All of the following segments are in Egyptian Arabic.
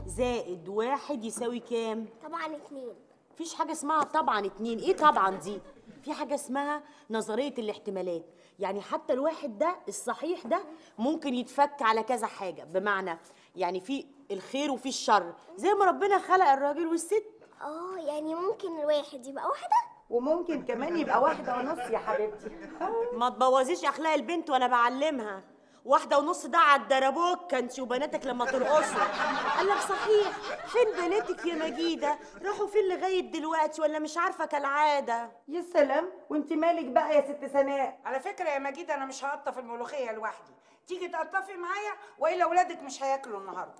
زائد واحد يساوي كام طبعا اتنين مفيش حاجة اسمها طبعا اتنين ايه طبعا دي في حاجة اسمها نظرية الاحتمالات يعني حتى الواحد ده الصحيح ده ممكن يتفك على كذا حاجة بمعنى يعني في الخير وفي الشر زي ما ربنا خلق الراجل والست اه يعني ممكن الواحد يبقى واحدة وممكن كمان يبقى واحدة ونص يا حبيبتي ما تبوظيش اخلاق البنت وانا بعلمها واحدة ونص ده على الدربوك انت وبناتك لما ترقصوا قال لك صحيح فين بناتك يا مجيدة راحوا فين لغاية دلوقتي ولا مش عارفة كالعادة يا سلام وانت مالك بقى يا ست سناء على فكرة يا مجيد أنا مش هقطف الملوخية لوحدي تيجي تقطفي معايا وإلا ولادك مش هياكلوا النهاردة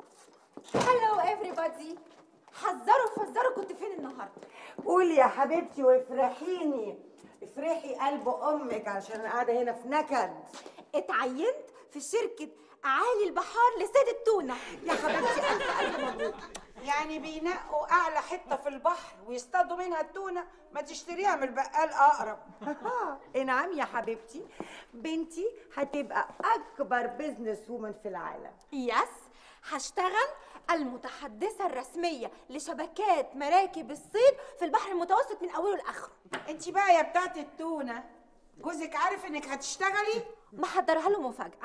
هلو everybody حذروا فزروا كنت فين النهارده قولي يا حبيبتي وافرحيني افرحي قلب امك علشان انا قاعده هنا في نكد اتعينت في شركه اعالي البحار لصيد التونه يا حبيبتي الف الف مبروك يعني بينقوا أعلى حتة في البحر ويصطادوا منها التونة ما تشتريها من البقال أقرب نعم يا حبيبتي بنتي هتبقى اكبر بزنس وومن في العالم يس هشتغل المتحدثة الرسمية لشبكات مراكب الصيد في البحر المتوسط من أوله لآخره أنت بقى يا بتاعت التونة جوزك عارف إنك هتشتغلي محضرها له مفاجأة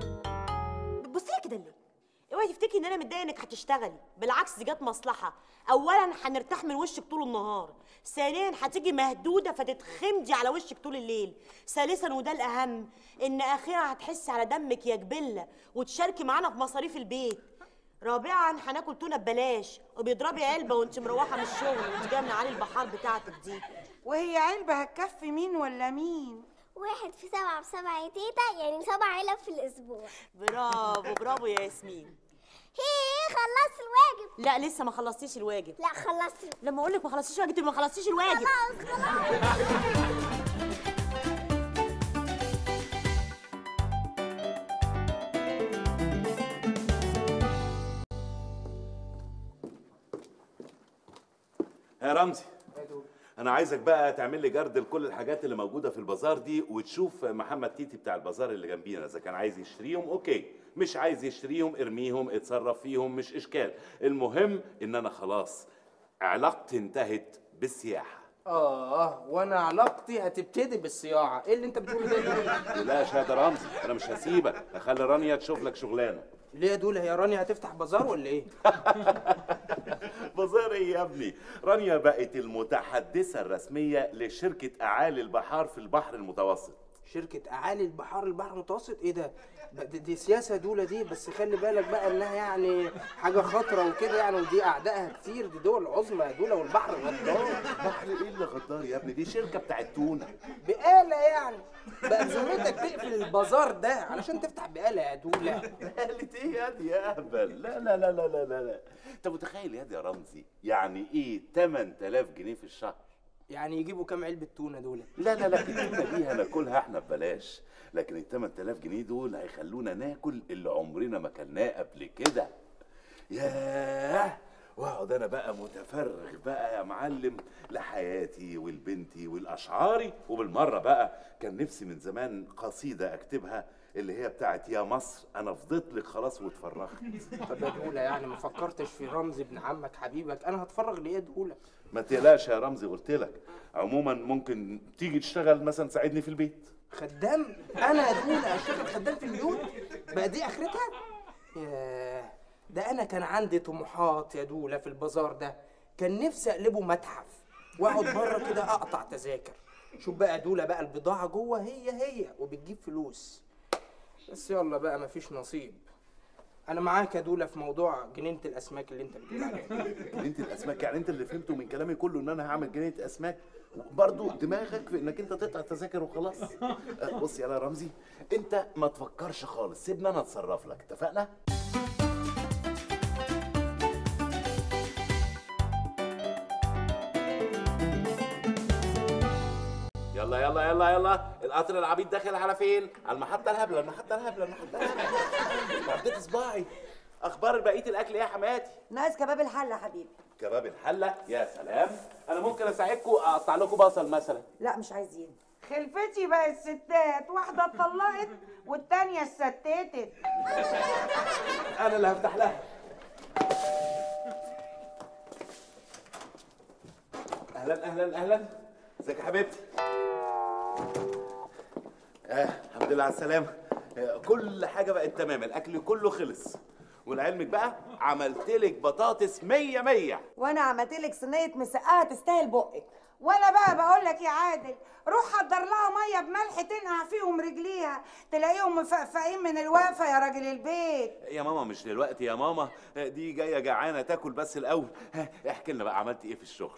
بتبصي لي كده ليه؟ اوعي تفتكري ان انا متضايقه انك هتشتغلي بالعكس دي جت مصلحه اولا هنرتاح من وشك طول النهار ثانيا هتيجي مهدوده فتتخمدي على وشك طول الليل ثالثا وده الاهم ان اخيرا هتحسي على دمك يا جبله وتشاركي معانا في مصاريف البيت رابعا هناكل تونه ببلاش وبيضربي علبه وانت مروحه من الشغل وانت جايه من علي البحار بتاعتك دي وهي علبة هتكفي مين ولا مين واحد في سبعة بسبعة يا تيتا يعني سبع علب في الأسبوع برافو برافو يا ياسمين هي خلصت الواجب لا لسه ما خلصتيش الواجب لا خلصت لما اقول لك ما خلصتيش الواجب تبقى ما خلصتيش الواجب خلاص خلاص يا رمزي انا عايزك بقى تعمل لي جرد لكل الحاجات اللي موجوده في البازار دي وتشوف محمد تيتي بتاع البازار اللي جنبينا اذا كان عايز يشتريهم اوكي مش عايز يشتريهم ارميهم اتصرف فيهم مش اشكال المهم ان انا خلاص علاقتي انتهت بالسياحه اه وانا علاقتي هتبتدي بالصياعه ايه اللي انت بتقوله ده يا دول؟ لا يا شهد رمزي انا مش هسيبك اخلي رانيا تشوف لك شغلانه ليه يا دول هي رانيا هتفتح بازار ولا ايه بازار ايه يا ابني رانيا بقت المتحدثه الرسميه لشركه اعالي البحار في البحر المتوسط شركة أعالي البحار البحر المتوسط إيه ده؟ ب- دي, دي سياسة دولة دي بس خلي بالك بقى إنها يعني حاجة خطرة وكده يعني ودي أعدائها كتير دي دول عظمى يا دولة والبحر غدار بحر ايه اللي غدار يا ابني دي شركه بتاعت تونه بقالة يعني بقى بذمتك تقفل البازار ده علشان تفتح بقالة يا دولة قالت ايه يا دي يا اهبل لا لا لا لا لا لا لا انت متخيل يا دي يا رمزي يعني ايه 8000 جنيه في الشهر يعني يجيبوا كام علبة تونة دول لا لا لا التونه دي هناكلها احنا ببلاش لكن ال 8000 جنيه دول هيخلونا ناكل اللي عمرنا ما كلناه قبل كده ياه واقعد انا بقى متفرغ بقى يا معلم لحياتي ولبنتي والاشعاري وبالمره بقى كان نفسي من زمان قصيده اكتبها اللي هي بتاعت يا مصر انا فضيت لك خلاص واتفرغت طب يا دولة يعني ما فكرتش في رمزي ابن عمك حبيبك أنا هتفرغ لإيه يا دولة؟ ما تقلقش يا رمزي قلت لك عموما ممكن تيجي تشتغل مثلا تساعدني في البيت خدام انا يا دولة اشتغل خدام في البيوت بقى دي اخرتها ياه ده انا كان عندي طموحات يا دولة في البازار ده كان نفسي اقلبه متحف واقعد بره كده اقطع تذاكر شوف بقى يا دولة بقى البضاعة جوه هي هي وبتجيب فلوس بس يلا بقى مفيش نصيب انا معاك يا دولة في موضوع جنينة الاسماك اللي انت بتقول عليها جنينه الاسماك يعني انت اللي فهمته من كلامي كله ان انا هعمل جنينه اسماك برضه دماغك في انك انت تقطع تذاكر وخلاص أه، بص يا رمزي انت ما تفكرش خالص سيبني انا اتصرف لك اتفقنا يلا يلا يلا يلا القطر العبيد داخل على فين؟ على المحطة الهبلة المحطة الهبلة المحطة الهبلة عديت صباعي أخبار بقية الأكل إيه يا حماتي؟ ناقص كباب الحله حبيبي كباب الحلة يا سلام أنا ممكن أساعدكم أقطع لكم بصل مثلا لا مش عايزين خلفتي بقى الستات واحدة اتطلقت والتانية اتستتت أنا اللي هفتح لها اهلا اهلا اهلا ازيك يا حبيبتي آه الحمد لله على السلامه آه كل حاجه بقت تمام الاكل كله خلص ولعلمك بقى عملت لك بطاطس مية مية وانا عملت لك صينيه مسقعه تستاهل بقك وانا بقى بقول لك يا عادل روح حضر لها ميه بملح تنقع فيهم رجليها تلاقيهم مفقفقين من الوقفه يا راجل البيت يا ماما مش دلوقتي يا ماما آه، دي جايه جعانه تاكل بس الاول ها احكي لنا بقى عملتي ايه في الشغل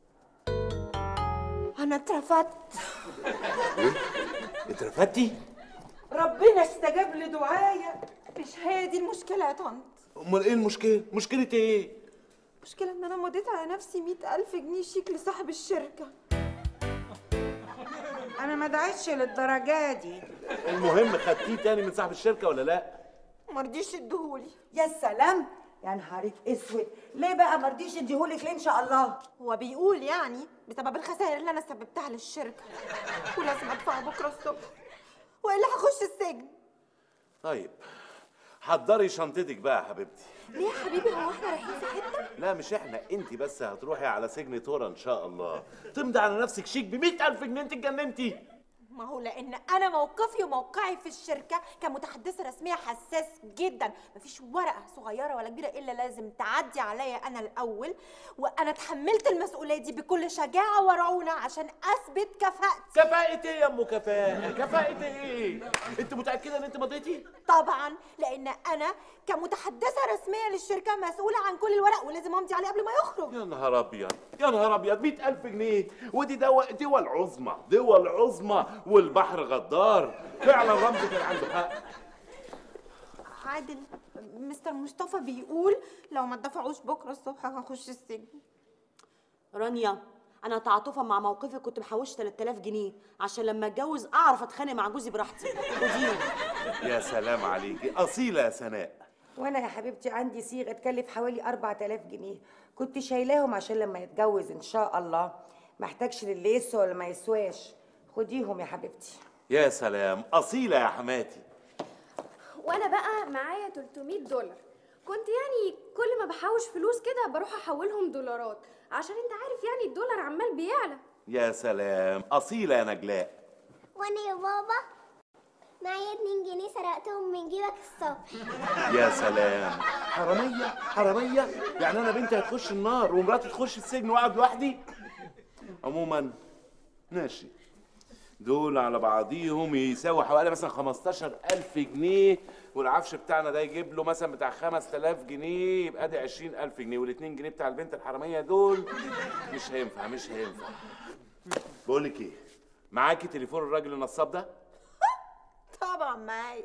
انا اترفدت اترفدتي ربنا استجاب لدعايا مش هي دي المشكله يا طنط امال ايه المشكله مشكله ايه المشكله ان انا مضيت على نفسي مئة ألف جنيه شيك لصاحب الشركه انا ما دعيتش للدرجه دي المهم خدتيه تاني من صاحب الشركه ولا لا مرضيش اديهولي يا سلام يا نهارك اسود ليه بقى مرضيش اديهولك ليه ان شاء الله هو بيقول يعني بسبب الخسائر اللي انا سببتها للشركه ولازم ادفع بكره الصبح والا هخش السجن طيب حضري شنطتك بقى يا حبيبتي ليه يا حبيبي هو احنا رايحين في حته لا مش احنا انت بس هتروحي على سجن تورا ان شاء الله تمضي على نفسك شيك ب ألف جنيه انت اتجننتي ما هو لان انا موقفي وموقعي في الشركه كمتحدثه رسميه حساس جدا مفيش ورقه صغيره ولا كبيره الا لازم تعدي عليا انا الاول وانا اتحملت المسؤوليه دي بكل شجاعه ورعونه عشان اثبت كفاءتي كفاءة ايه يا ام كفاءة؟ كفاءة ايه؟ انت متأكدة ان انت مضيتي؟ طبعا لان انا كمتحدثه رسميه للشركه مسؤوله عن كل الورق ولازم امضي عليه قبل ما يخرج يا نهار ابيض يا نهار ابيض 100000 جنيه ودي دول دول عظمى دول عظمى والبحر غدار فعلا رمزي كان عنده حق عادل مستر مصطفى بيقول لو ما دفعوش بكره الصبح هخش السجن رانيا انا تعاطفا مع موقفي كنت محوش 3000 جنيه عشان لما اتجوز اعرف اتخانق مع جوزي براحتي خديهم يا سلام عليكي اصيلة يا سناء وانا يا حبيبتي عندي صيغه تكلف حوالي 4000 جنيه كنت شايلاهم عشان لما يتجوز ان شاء الله محتاجش للي يسوى ولا ما يسواش خديهم يا حبيبتي يا سلام اصيلة يا حماتي وانا بقى معايا 300 دولار كنت يعني كل ما بحوش فلوس كده بروح احولهم دولارات عشان انت عارف يعني الدولار عمال بيعلى يا سلام اصيلة يا نجلاء وانا يا بابا معايا 2 جنيه سرقتهم من جيبك الصبح يا سلام حرامية حرامية يعني انا بنتي هتخش النار ومراتي تخش السجن واقعد لوحدي عموما ماشي دول على بعضيهم يساوي حوالي مثلا 15000 جنيه والعفش بتاعنا ده يجيب له مثلا بتاع 5000 جنيه يبقى دي 20000 جنيه وال2 جنيه بتاع البنت الحراميه دول مش هينفع مش هينفع بقول لك ايه معاكي تليفون الراجل النصاب ده طبعا معايا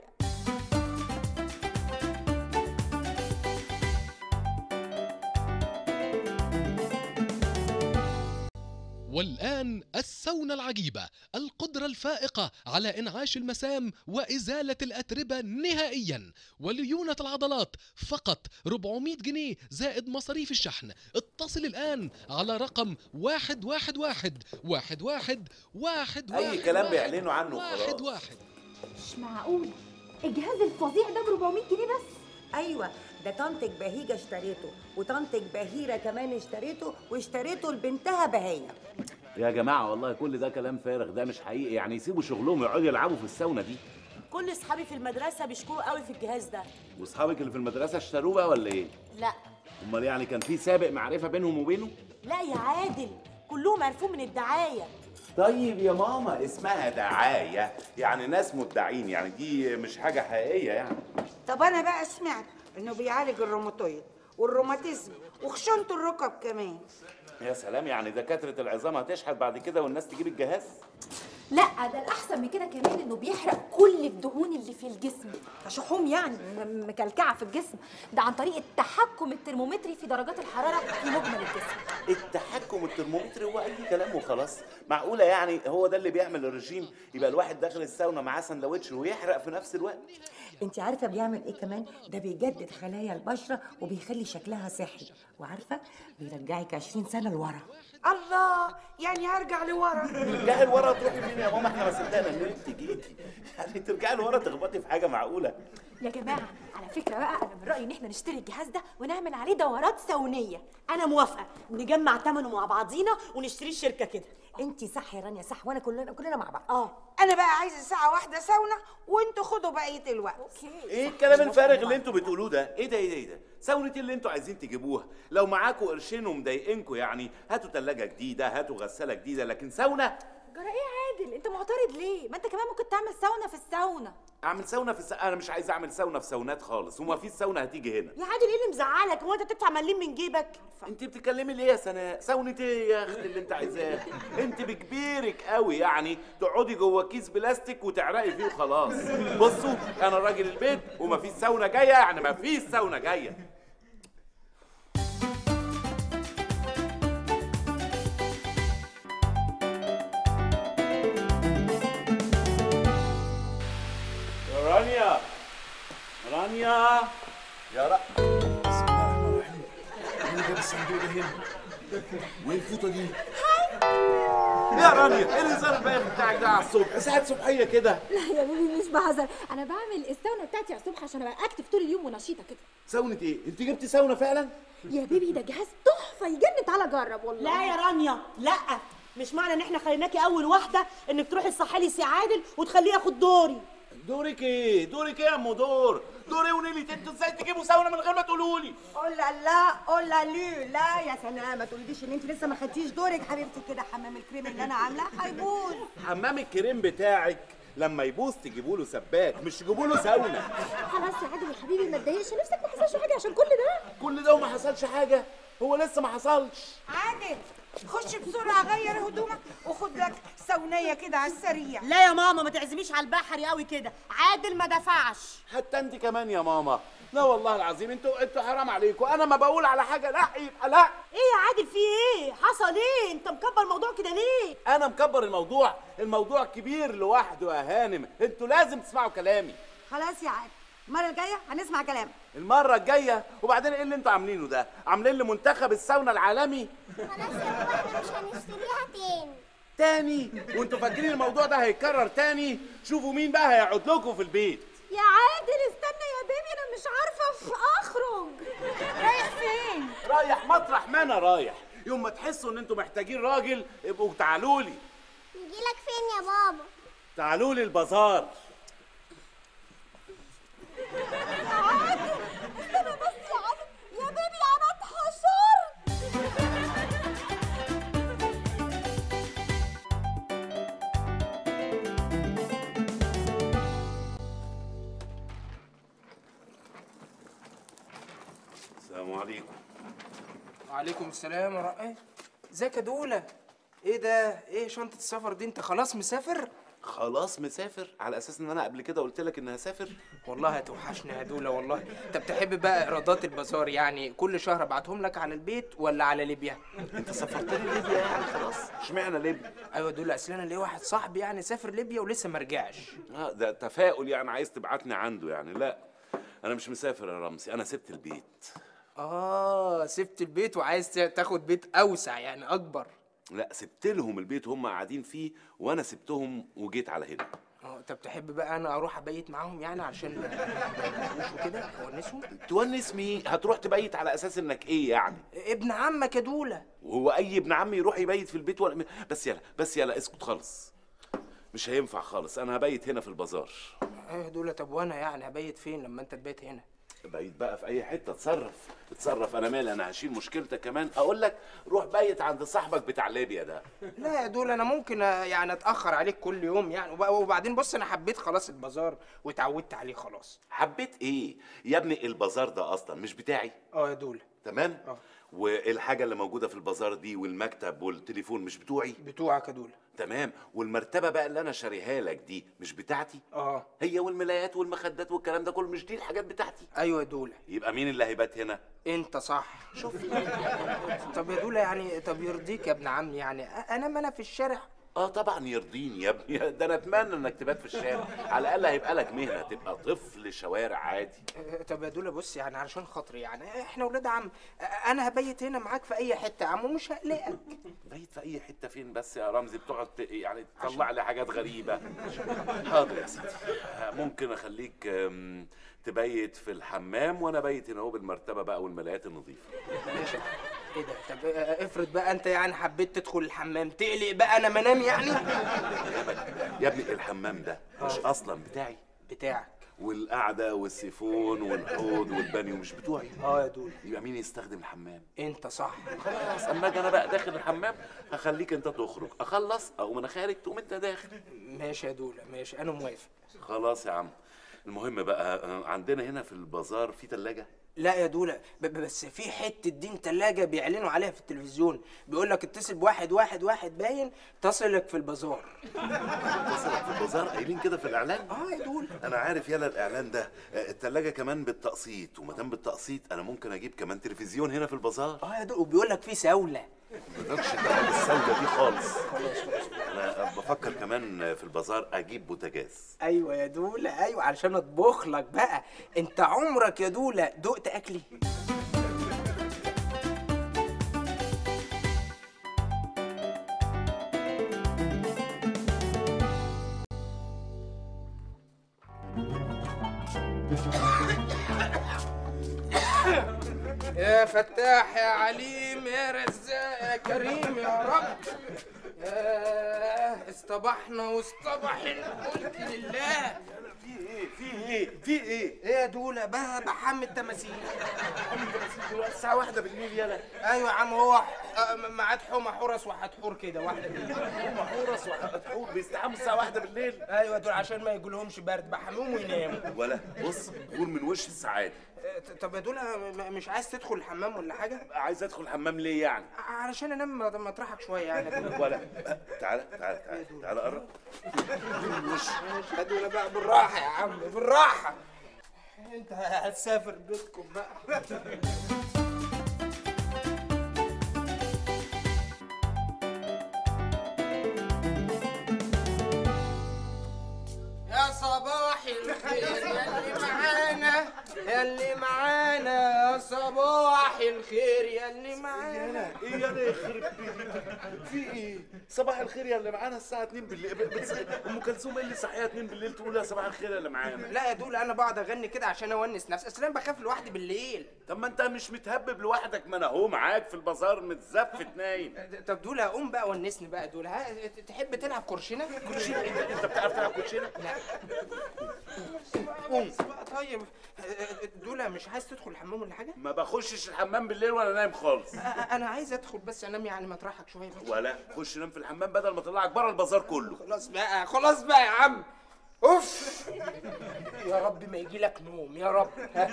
والآن السونة العجيبة القدرة الفائقة على إنعاش المسام وإزالة الأتربة نهائيا وليونة العضلات فقط 400 جنيه زائد مصاريف الشحن اتصل الآن على رقم واحد واحد واحد واحد واحد واحد أي واحد كلام واحد بيعلنوا عنه واحد وخلاص. واحد مش معقول الجهاز الفظيع ده ب 400 جنيه بس ايوه ده طنطك بهيجه اشتريته وطنطك بهيره كمان اشتريته واشتريته لبنتها بهيه يا جماعه والله كل ده كلام فارغ ده مش حقيقي يعني يسيبوا شغلهم يقعدوا يلعبوا في الساونه دي كل اصحابي في المدرسه بيشكروا قوي في الجهاز ده واصحابك اللي في المدرسه اشتروه بقى ولا ايه لا امال يعني كان في سابق معرفه بينهم وبينه لا يا عادل كلهم عرفوه من الدعايه طيب يا ماما اسمها دعايه يعني ناس مدعين يعني دي مش حاجه حقيقيه يعني طب انا بقى سمعت انه بيعالج الروماتويد والروماتيزم وخشونة الركب كمان يا سلام يعني دكاتره العظام هتشحت بعد كده والناس تجيب الجهاز لا ده الاحسن من كده كمان انه بيحرق كل الدهون اللي في الجسم كشحوم يعني م- مكلكعه في الجسم ده عن طريق التحكم الترمومتري في درجات الحراره في مجمل الجسم التحكم الترمومتر هو اي كلام وخلاص معقوله يعني هو ده اللي بيعمل الرجيم يبقى الواحد داخل الساونا معاه سندوتش ويحرق في نفس الوقت انت عارفه بيعمل ايه كمان ده بيجدد خلايا البشره وبيخلي شكلها صحي وعارفه بيرجعك 20 سنه لورا الله يعني هرجع لورا جاي ورا تروحي فين وبعدين يا ماما احنا ما صدقنا ان انت جيتي يعني ترجعي لورا تخبطي في حاجه معقوله يا جماعه على فكره بقى انا من رايي ان احنا نشتري الجهاز ده ونعمل عليه دورات سونيه انا موافقه نجمع ثمنه مع بعضينا ونشتري الشركه كده انت صح يا رانيا صح وانا كلنا كلنا مع بعض اه انا بقى عايزه ساعه واحده ساونا وانتوا خدوا بقيه الوقت ايه الكلام الفارغ اللي انتوا بتقولوه ده ايه ده ايه ده ايه ده ساونة اللي انتوا عايزين تجيبوها لو معاكوا قرشين ومضايقينكوا يعني هاتوا تلاجة جديدة هاتوا غسالة جديدة لكن ساونة جرى ايه عادل انت معترض ليه ما انت كمان ممكن تعمل ساونا في الساونا اعمل ساونا في الس... انا مش عايز اعمل ساونا في ساونات خالص وما فيش ساونا هتيجي هنا يا عادل ايه اللي مزعلك هو انت تدفع مليم من جيبك انت بتتكلمي ليه يا سناء ساونة ايه يا اختي اللي انت عايزاه انت بكبيرك قوي يعني تقعدي جوه كيس بلاستيك وتعرقي فيه وخلاص بصوا انا راجل البيت وما فيش ساونا جايه يعني ما فيش ساونا جايه يا رانيا رانيا يا را بسم الله الرحمن الرحيم انا جايب الصندوق ده هنا وايه الفوطه دي؟ يا رانيا ايه الهزار البايخ بتاعك ده على الصبح؟ ساعة صبحية كده لا يا بيبي مش بهزر انا بعمل الساونا بتاعتي على الصبح عشان ابقى اكتف طول اليوم ونشيطه كده ساونة ايه؟ انت جبتي ساونة فعلا؟ يا بيبي ده جهاز تحفه يجنن تعالى جرب والله لا يا رانيا لا مش معنى ان احنا خليناكي اول واحده انك تروحي تصحي لي سي عادل وتخليه ياخد دوري دورك ايه؟ دورك ايه يا ام دور؟ دوري ونيلي انتوا ازاي تجيبوا ساونة من غير ما تقولوا لي؟ قولا لا قولا لي لا يا سناء ما تقوليش ان انت لسه ما خدتيش دورك حبيبتي كده حمام الكريم اللي انا عاملاه هيبوظ حمام الكريم بتاعك لما يبوظ تجيبوا له سباك مش تجيبوا له ساونة خلاص يا عادل يا حبيبي ما تضايقش نفسك ما حصلش حاجه عشان كل ده كل ده وما حصلش حاجة هو لسه ما حصلش عادل خش بسرعه غير هدومك وخد لك سونيه كده على السريع لا يا ماما ما تعزميش على البحري قوي كده عادل ما دفعش حتى انت كمان يا ماما لا والله العظيم انتوا انتوا حرام عليكم انا ما بقول على حاجه لا يبقى لا ايه يا عادل في ايه حصل ايه انت مكبر الموضوع كده ليه انا مكبر الموضوع الموضوع كبير لوحده يا هانم انتوا لازم تسمعوا كلامي خلاص يا عادل المره الجايه هنسمع كلامك المره الجايه وبعدين ايه اللي انتوا عاملينه ده عاملين لي منتخب الساونا العالمي خلاص يا بابا احنا مش هنشتريها تاني تاني وانتوا فاكرين الموضوع ده هيتكرر تاني شوفوا مين بقى هيقعد لكم في البيت يا عادل استنى يا بيبي انا مش عارفه اخرج رايح فين رايح مطرح ما انا رايح يوم ما تحسوا ان انتوا محتاجين راجل ابقوا تعالوا لي نجيلك فين يا بابا تعالوا لي البازار استنى بس يا عادل يا بيبي انا اتحشرت السلام عليكم وعليكم السلام ورحمة ايه ازيك يا دولة ايه ده ايه شنطة السفر دي انت خلاص مسافر خلاص مسافر على اساس ان انا قبل كده قلت لك اني هسافر والله هتوحشني يا دولة والله انت بتحب بقى ايرادات البازار يعني كل شهر ابعتهم لك على البيت ولا على ليبيا انت سافرتني ليبيا يعني خلاص اشمعنى ليبيا ايوه دول اصل انا ليا واحد صاحبي يعني سافر ليبيا ولسه ما رجعش اه ده تفاؤل يعني عايز تبعتني عنده يعني لا انا مش مسافر يا رمزي انا سبت البيت اه سبت البيت وعايز تاخد بيت اوسع يعني اكبر لا سبت لهم البيت هم قاعدين فيه وانا سبتهم وجيت على هنا اه طب تحب بقى انا اروح ابيت معاهم يعني عشان ما يتعبوش وكده اونسهم تونس مين هتروح تبيت على اساس انك ايه يعني ابن عمك يا دوله وهو اي ابن عمي يروح يبيت في البيت ولا بس يلا بس يلا اسكت خالص مش هينفع خالص انا هبيت هنا في البازار ايوه يا دوله طب وانا يعني هبيت فين لما انت تبيت هنا بيت بقى في اي حته اتصرف اتصرف انا مالي انا هشيل مشكلتك كمان اقول لك روح بيت عند صاحبك بتاع ليبيا ده لا يا دول انا ممكن آه، يعني اتاخر عليك كل يوم يعني وب- وبعدين بص انا حبيت خلاص البازار واتعودت عليه خلاص حبيت ايه يا ابني البازار ده اصلا مش بتاعي اه يا دول تمام اه. والحاجه اللي موجوده في البازار دي والمكتب والتليفون مش بتوعي بتوعك يا دول تمام والمرتبه بقى اللي انا شاريها لك دي مش بتاعتي اه هي والملايات والمخدات والكلام ده كله مش دي الحاجات بتاعتي ايوه يا دول يبقى مين اللي هيبات هنا انت صح شوف طب يا دول يعني طب يرضيك يا ابن عمي يعني أ- انام انا في الشارع اه طبعا يرضيني يا ابني ده انا اتمنى انك تبات في الشارع على الاقل هيبقى لك مهنه تبقى طفل شوارع عادي آه، طب يا دولا بص يعني علشان خاطري يعني احنا ولاد عم آه، انا هبيت هنا معاك في اي حته يا عم ومش هقلقك بيت في اي حته فين بس يا رمزي بتقعد ت- يعني تطلع لي حاجات غريبه حاضر يا سيدي آه، ممكن اخليك آم، تبيت في الحمام وانا بيت هنا اهو بالمرتبه بقى والملايات النظيفه ماشي ايه ده طب آه، افرض بقى انت يعني حبيت تدخل الحمام تقلق بقى انا منام يعني يا ابني الحمام ده مش اصلا بتاعي بتاعك والقعده والسيفون والحوض والبانيو مش بتوعي اه يا دولا يبقى مين يستخدم الحمام انت صح خلاص اما اجي انا بقى داخل الحمام هخليك انت تخرج اخلص اقوم انا خارج تقوم انت داخل ماشي يا دولا ماشي انا موافق خلاص يا عم المهم بقى آه، عندنا هنا في البازار في تلاجة لا يا دولا ب- ب- بس في حته دين تلاجة بيعلنوا عليها في التلفزيون بيقول لك اتصل بواحد واحد واحد باين تصلك في البازار اتصلت في البازار قايلين كده في الاعلان اه يا دولا انا عارف يلا الاعلان ده آه، التلاجة كمان بالتقسيط وما دام بالتقسيط انا ممكن اجيب كمان تلفزيون هنا في البازار اه يا دولا وبيقول لك في ساوله مالكش دعوه بالسودة دي خالص انا بفكر كمان في البازار اجيب بوتاجاز ايوه يا دولا ايوه علشان اطبخ لك بقى انت عمرك يا دولا دقت اكلي يا فتاح يا عليم يا رزاق يا كريم يا رب يا اصطبحنا واصطبح الملك لله في ايه في ايه في ايه ايه يا دولا بقى بحم التماثيل الساعه واحدة بالليل يلا ايوه يا عم هو آه، ميعاد حمى حرس وحتحور كده واحده بالليل هم حورس وحور بيستحموا الساعه واحدة بالليل ايوه دول عشان ما يجيلهمش برد بحميهم ويناموا ولا بص قول من وش السعاده آه، ط- طب يا دولا م- مش عايز تدخل الحمام ولا حاجه عايز ادخل الحمام ليه يعني ع- علشان انام مط- مطرحك شويه يعني يا دولا. ولا تعالى تعالى تعالى تعالى قرب يا دولا بقى بالراحه يا عم بالراحه انت هتسافر بيتكم بقى يا صباح الخير يا اللي معانا يا اللي معانا يا صباح الخير يا اللي معانا ايه يلا يخرب بيتك في ايه صباح الخير يا اللي معانا الساعه 2 بالليل ب- بتص... ام كلثوم ايه اللي صحيها 2 بالليل تقول يا صباح الخير يا اللي معانا لا يا دول انا بقعد اغني كده عشان اونس نفسي اصل انا بخاف لوحدي بالليل طب ما انت مش متهبب لوحدك ما انا اهو معاك في البازار متزفت نايم طب دول قوم بقى ونسني بقى دول ها تحب تلعب كرشنا كوتشينه انت انت بتعرف تلعب كوتشينه لا قوم بقى طيب دول مش عايز تدخل الحمام ولا حاجه ما بخشش الحمام بالليل ولا نايم خالص أ- انا عايز ادخل بس انام يعني مطرحك شويه بس ولا خش نام في الحمام بدل ما اطلعك بره البازار كله خلاص بقى خلاص بقى يا عم اوف يا رب ما يجي لك نوم يا رب ها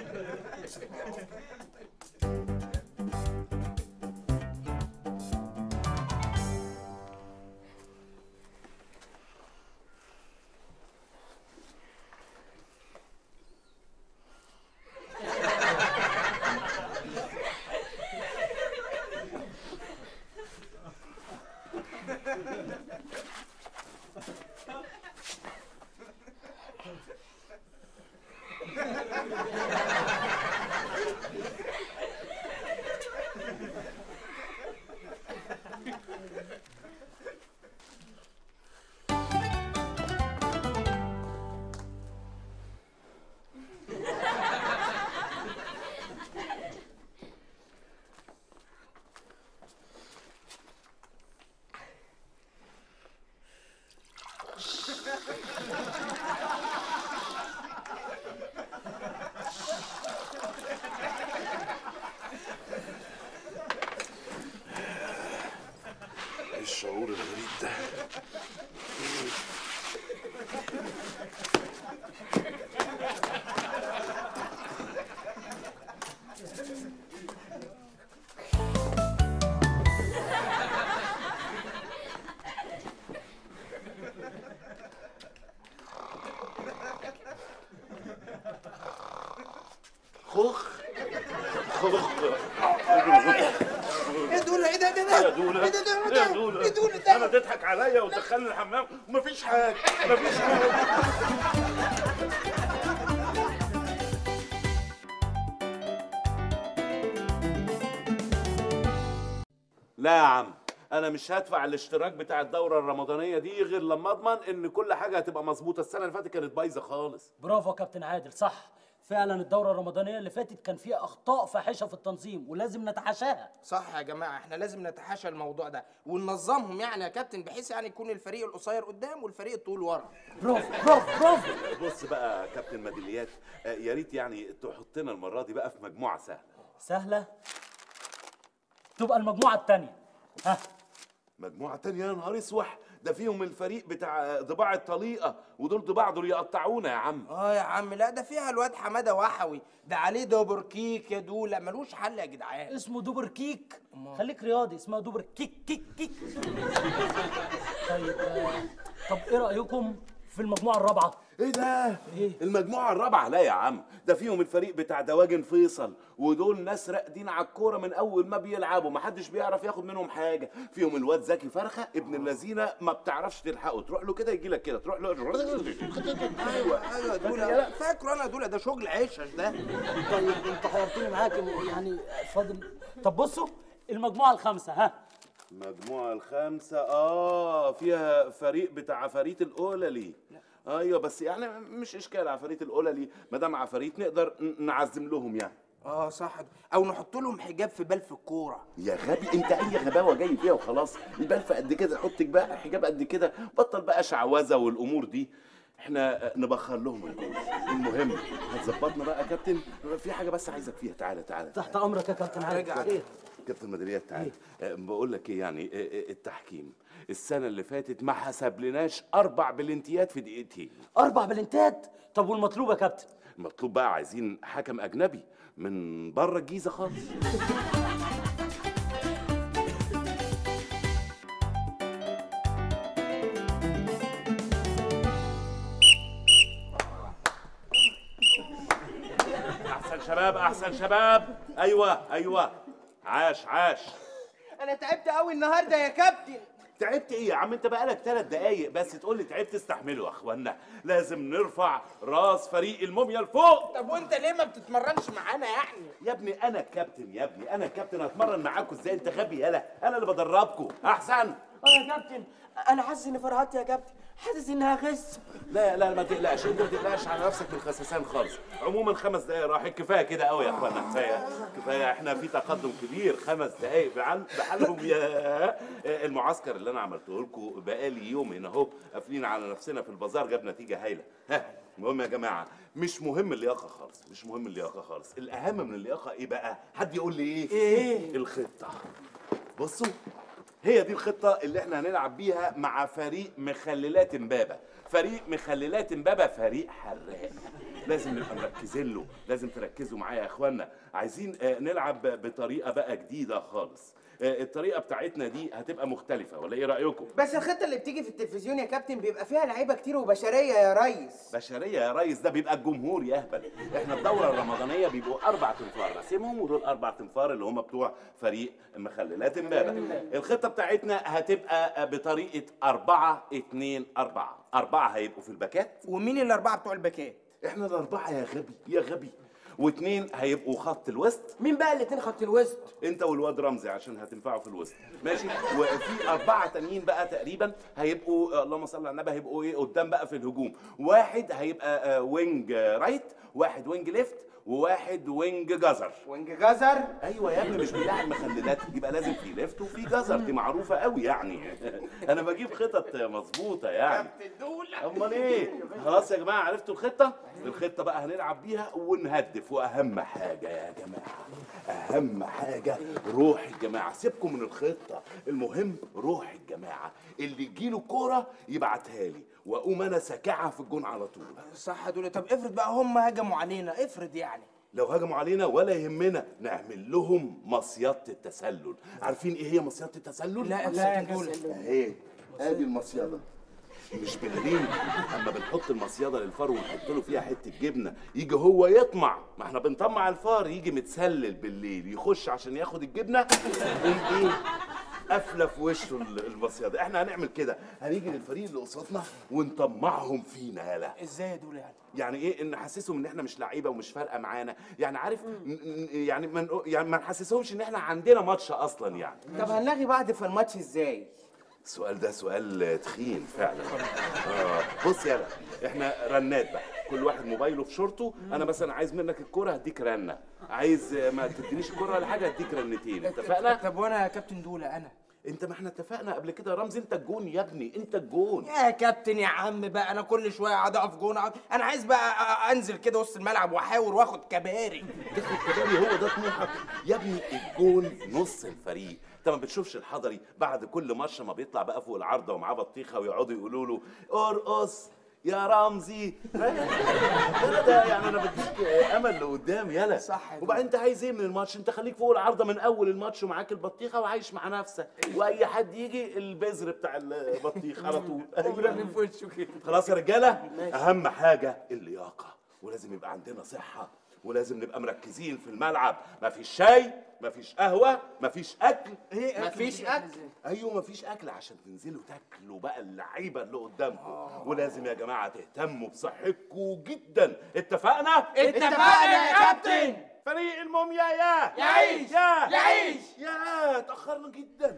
ايه الشعور الغريب ده خوخ خوخ ايه دول ايه ده ده ده يا دولا يا دولا انا تضحك عليا وتدخلني الحمام ومفيش حاجه مفيش حاجه لا يا عم انا مش هدفع الاشتراك بتاع الدوره الرمضانيه دي غير لما اضمن ان كل حاجه هتبقى مظبوطه السنه اللي فاتت كانت بايظه خالص برافو يا كابتن عادل صح فعلا الدورة الرمضانية اللي فاتت كان فيها أخطاء فاحشة في التنظيم ولازم نتحاشاها صح يا جماعه احنا لازم نتحاشى الموضوع ده وننظمهم يعني يا كابتن بحيث يعني يكون الفريق القصير قدام والفريق الطويل ورا برافو برافو برافو بص بقى يا كابتن ميداليات آه، يا ريت يعني تحطنا المره دي بقى في مجموعه سهله سهلة تبقى المجموعة التانية ها مجموعه تانية يا نهار اسوح ده فيهم الفريق بتاع ضباع الطليقه ودول ضباع دول يقطعونا يا عم اه يا عم لا ده فيها الواد حماده وحوي ده عليه دوبر كيك يا دولا ملوش حل يا جدعان اسمه دوبر كيك خليك رياضي اسمها دوبر كيك كيك كيك طيب آه، طب ايه رأيكم في المجموعة الرابعة ايه ده المجموعه الرابعه لا يا عم ده فيهم الفريق بتاع دواجن فيصل ودول ناس راقدين على الكوره من اول ما بيلعبوا محدش بيعرف ياخد منهم حاجه فيهم الواد زكي فرخه ابن اللذينه ما بتعرفش تلحقه تروح له كده يجي لك كده تروح له ايوه ايوه دولا فاكره انا دولا ده شغل عشش ده طيب انت حيرتني معاك يعني فاضل طب بصوا المجموعة الخامسة ها المجموعه الخامسه اه فيها فريق بتاع عفاريت الاوللي ايوه بس يعني مش اشكال عفاريت الاوللي ما دام عفاريت نقدر ن- نعزم لهم يعني اه صح او نحط لهم حجاب في بال في الكوره يا غبي انت اي غباوه جاي فيها وخلاص البلفه قد كده حط بقى حجاب قد كده بطل بقى شعوذه والامور دي احنا نبخر لهم الجول المهم هتظبطنا بقى يا كابتن في حاجه بس عايزك فيها تعالى تعالى تحت امرك يا كابتن عادل رجع. خير كابتن ميداليات تعالى أه، بقول لك ايه يعني أه، أه، التحكيم السنه اللي فاتت ما حسبلناش اربع بلنتيات في دقيقتين اربع بلنتات طب والمطلوب يا كابتن المطلوب بقى عايزين حكم اجنبي من بره الجيزه خالص احسن شباب احسن شباب ايوه ايوه عاش عاش انا تعبت قوي النهارده يا كابتن تعبت ايه يا عم انت بقالك ثلاث دقايق بس تقول لي تعبت استحمله يا اخوانا لازم نرفع راس فريق الموميا لفوق طب وانت ليه ما بتتمرنش معانا يعني يا ابني انا الكابتن يا ابني انا الكابتن هتمرن معاكم ازاي انت غبي يالا انا اللي بدربكم احسن اه يا كابتن انا حاسس اني فرهدت يا كابتن حاسس اني هخس لا لا ما تقلقش انت ما تقلقش على نفسك من الخسسان خالص عموما خمس دقايق راحت كفايه كده قوي يا اخوانا كفايه كفايه احنا في تقدم كبير خمس دقايق بعن- بحالهم يا المعسكر اللي انا عملته لكم بقالي يومين اهو قافلين على نفسنا في البازار جاب نتيجه هايله ها المهم يا جماعه مش مهم اللياقه خالص مش مهم اللياقه خالص الاهم من اللياقه ايه بقى حد يقول لي ايه ايه الخطه بصوا هي دي الخطة اللي احنا هنلعب بيها مع فريق مخللات امبابة فريق مخللات امبابة فريق حراق لازم نبقى مركزين له لازم تركزوا معايا يا اخوانا عايزين آه، نلعب بطريقة بقى جديدة خالص آه، الطريقة بتاعتنا دي هتبقى مختلفة ولا ايه رأيكم؟ بس الخطه اللي بتيجي في التلفزيون يا كابتن بيبقى فيها لعيبه كتير وبشريه يا ريس بشرية يا ريس ده بيبقى الجمهور يهبل احنا الدورة الرمضانية بيبقوا أربع تنفار راسمهم ودول أربع تنفار اللي هم بتوع فريق مخللات امبابة الخطة بتاعتنا هتبقى بطريقة أربعة اتنين أربعة أربعة هيبقوا في الباكات ومين الاربعه بتوع الباكات احنا الأربعة يا غبي يا غبي واتنين هيبقوا خط الوسط مين بقى الاتنين خط الوسط انت والواد رمزي عشان هتنفعوا في الوسط ماشي وفي اربعه تانيين بقى تقريبا هيبقوا اللهم صل على النبي هيبقوا ايه قدام بقى في الهجوم واحد هيبقى آه، وينج آه، رايت واحد وينج ليفت وواحد وينج جزر وينج جزر ايوه يا ابني مش بيلعب مخللات يبقى لازم في ليفت وفي جزر دي معروفه قوي يعني انا بجيب خطط مظبوطه يعني امال ايه خلاص يا جماعه عرفتوا الخطه الخطه بقى هنلعب بيها ونهدف واهم حاجه يا جماعه اهم حاجه روح الجماعه سيبكم من الخطه المهم روح الجماعه اللي تجيله كوره يبعتها لي واقوم انا ساكعها في الجون على طول صح دول طب افرض بقى هم هجموا علينا افرض يعني لو هجموا علينا ولا يهمنا نعمل لهم مصيدة التسلل عارفين ايه هي مصيدة التسلل لا لا يا دول اهي ادي المصيدة مش بالليل اما بنحط المصيدة للفار ونحط له فيها حتة جبنة يجي هو يطمع ما احنا بنطمع الفار يجي متسلل بالليل يخش عشان ياخد الجبنة يقوم ايه قافله في وشه ال- البصياده احنا هنعمل كده هنيجي للفريق اللي قصادنا ونطمعهم فينا يالا ازاي يا دوله يعني يعني ايه ان نحسسهم ان احنا مش لعيبه ومش فارقه معانا يعني عارف ن- ن- يعني ما نقو- يعني ما نحسسهمش ان احنا عندنا ماتش اصلا يعني طب هنلغي بعض في الماتش ازاي السؤال ده سؤال تخين فعلا آه بص يلا احنا رنات بقى كل واحد موبايله في شورته انا مثلا عايز منك الكرة هديك رنه عايز ما تدينيش الكرة ولا حاجه هديك رنتين اتفقنا طب وانا يا كابتن دوله انا انت ما احنا اتفقنا قبل كده يا رمزي انت الجون يا ابني انت الجون يا كابتن يا عم بقى انا كل شويه اقعد اقف جون أقعد- انا عايز بقى أ- انزل كده وسط الملعب واحاور واخد كباري تاخد كباري هو ده طموحك يا ابني الجون نص الفريق انت ما بتشوفش الحضري بعد كل ماتش ما بيطلع بقى فوق العارضه ومعاه بطيخه ويقعدوا يقولوا له ارقص يا رمزي ده, ده يعني انا بديك امل لقدام يلا صح يا وبعدين انت عايز ايه من الماتش انت خليك فوق العارضه من اول الماتش ومعاك البطيخه وعايش مع نفسك واي حد يجي البذر بتاع البطيخ على طول ورمي في وشه كده خلاص يا رجاله اهم حاجه اللياقه ولازم يبقى عندنا صحه ولازم نبقى مركزين في الملعب مفيش شاي مفيش قهوه مفيش اكل ايه مفيش اكل ايوه مفيش اكل عشان تنزلوا تاكلوا بقى اللعيبه اللي قدامكم ولازم يا جماعه تهتموا بصحتكم جدا اتفقنا اتفقنا يا كابتن فريق الموميا يا يعيش يا يعيش يا تاخرنا جدا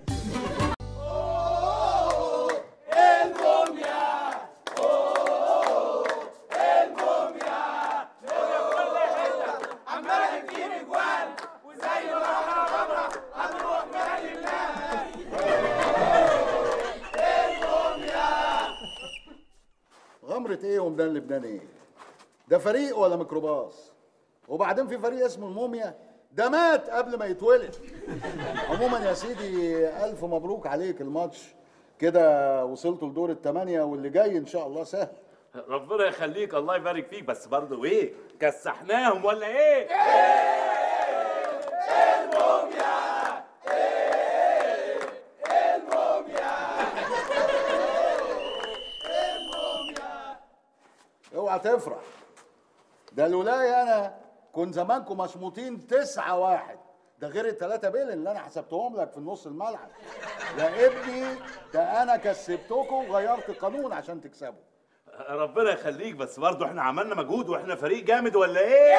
غمرة ايه وميدان لبنان ايه؟ ده فريق ولا ميكروباص؟ وبعدين في فريق اسمه الموميا ده مات قبل ما يتولد عموما يا سيدي الف مبروك عليك الماتش كده وصلتوا لدور الثمانية واللي جاي ان شاء الله سهل ربنا يخليك الله يبارك فيك بس برضه ايه كسحناهم ولا ايه اوعى تفرح ده لولاي انا كن زمانكم مشموطين تسعة واحد ده غير الثلاثة بيل اللي انا حسبتهم لك في النص الملعب يا ابني ده انا كسبتكم وغيرت القانون عشان تكسبوا ربنا يخليك بس برضه احنا عملنا مجهود واحنا فريق جامد ولا ايه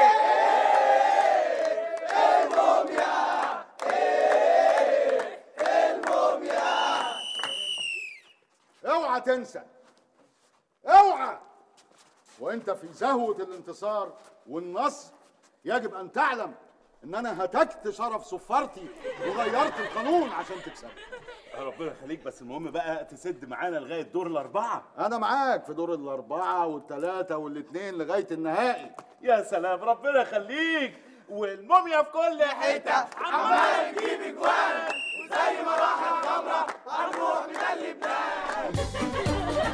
اوعى تنسى اوعى وانت في زهوة الانتصار والنصر يجب ان تعلم ان انا هتكت شرف صفارتي وغيرت القانون عشان تكسب ربنا يخليك بس المهم بقى تسد معانا لغايه دور الاربعه انا معاك في دور الاربعة والثلاثة والاثنين لغاية النهائي يا سلام ربنا يخليك والموميا في كل حته عمال تجيب اجوان وزي ما راح الخمره هنروح من لبنان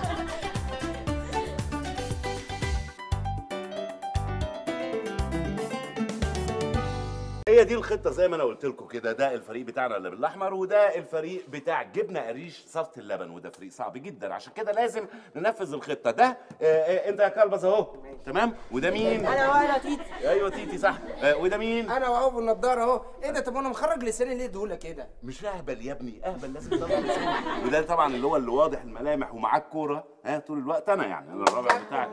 هي دي الخطه زي ما انا قلت لكم كده ده الفريق بتاعنا اللي بالاحمر وده الفريق بتاع جبنه قريش صفت اللبن وده فريق صعب جدا عشان كده لازم ننفذ الخطه ده آه آه انت يا كلبز اهو تمام وده مين انا وانا تيتي ايوه تيتي صح آه وده مين انا واهو بالنضاره اهو ايه ده طب انا مخرج لساني ليه دوله كده مش اهبل يا ابني اهبل لازم تطلع لسانك وده طبعا اللي هو اللي واضح الملامح ومعاك كوره ها طول الوقت انا يعني انا الرابع بتاعك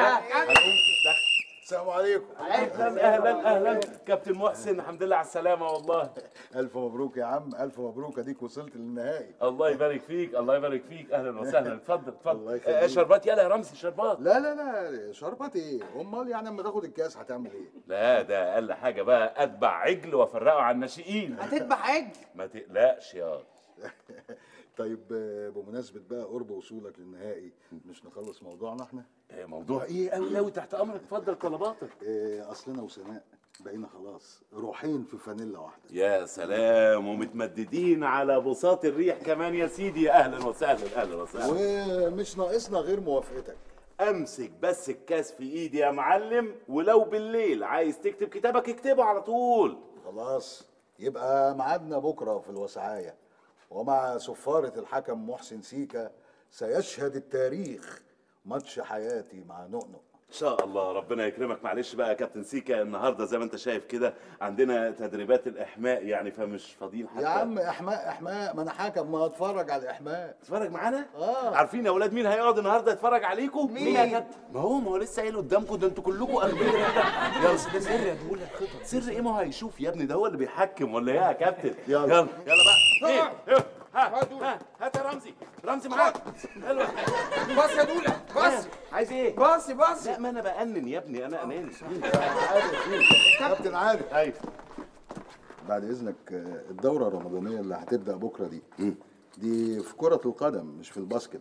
السلام عليكم اهلا اهلا اهلا كابتن محسن الحمد لله على السلامه والله الف مبروك يا عم الف مبروك اديك وصلت للنهائي الله يبارك فيك الله يبارك فيك اهلا وسهلا اتفضل الله اتفضل يخليك. آه، شربات يلا يا رمزي شربات لا لا لا شربات ايه امال يعني لما تاخد الكاس هتعمل ايه لا ده اقل حاجه بقى اتبع عجل وافرقه على الناشئين هتذبح عجل ما تقلقش يا طيب آه، بمناسبة بقى قرب وصولك للنهائي مش نخلص موضوعنا احنا؟ آه، موضوع ايه قوي قوي تحت امرك اتفضل طلباتك إيه اصلنا وسناء بقينا خلاص روحين في فانيلا واحدة يا سلام ومتمددين على بساط الريح كمان يا سيدي يا اهلا وسهلا اهلا وسهلا ومش ناقصنا غير موافقتك امسك بس الكاس في ايدي يا معلم ولو بالليل عايز تكتب كتابك اكتبه على طول خلاص يبقى ميعادنا بكرة في الوسعاية ومع صفارة الحكم محسن سيكا سيشهد التاريخ ماتش حياتي مع نؤنؤ ان شاء الله ربنا يكرمك معلش بقى يا كابتن سيكا النهارده زي ما انت شايف كده عندنا تدريبات الاحماء يعني فمش فاضيين حتى يا عم احماء احماء ما انا حكم ما اتفرج على الاحماء تتفرج معانا؟ اه عارفين يا اولاد مين هيقعد النهارده يتفرج عليكم؟ مين يا كابتن؟ ما هو ما هو لسه قايل قدامكم ده انتوا كلكم اغبياء يلا بس ده سر يا دول الخطط سر ايه ما هو هيشوف يا ابني ده هو اللي بيحكم ولا ايه يا كابتن؟ يلا يلا يلا بقى ايه ايه ها ها هات يا رمزي رمزي معاك حلو باص يا دوله باص عايز ايه؟ باص باص لا ما انا بأنن يا ابني انا اناني كابتن عارف ايوه بعد اذنك آه، الدوره الرمضانيه اللي هتبدا بكره دي دي في كره القدم مش في الباسكت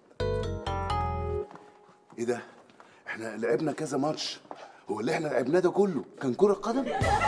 ايه ده؟ احنا لعبنا كذا ماتش هو اللي احنا لعبناه ده كله كان كرة قدم؟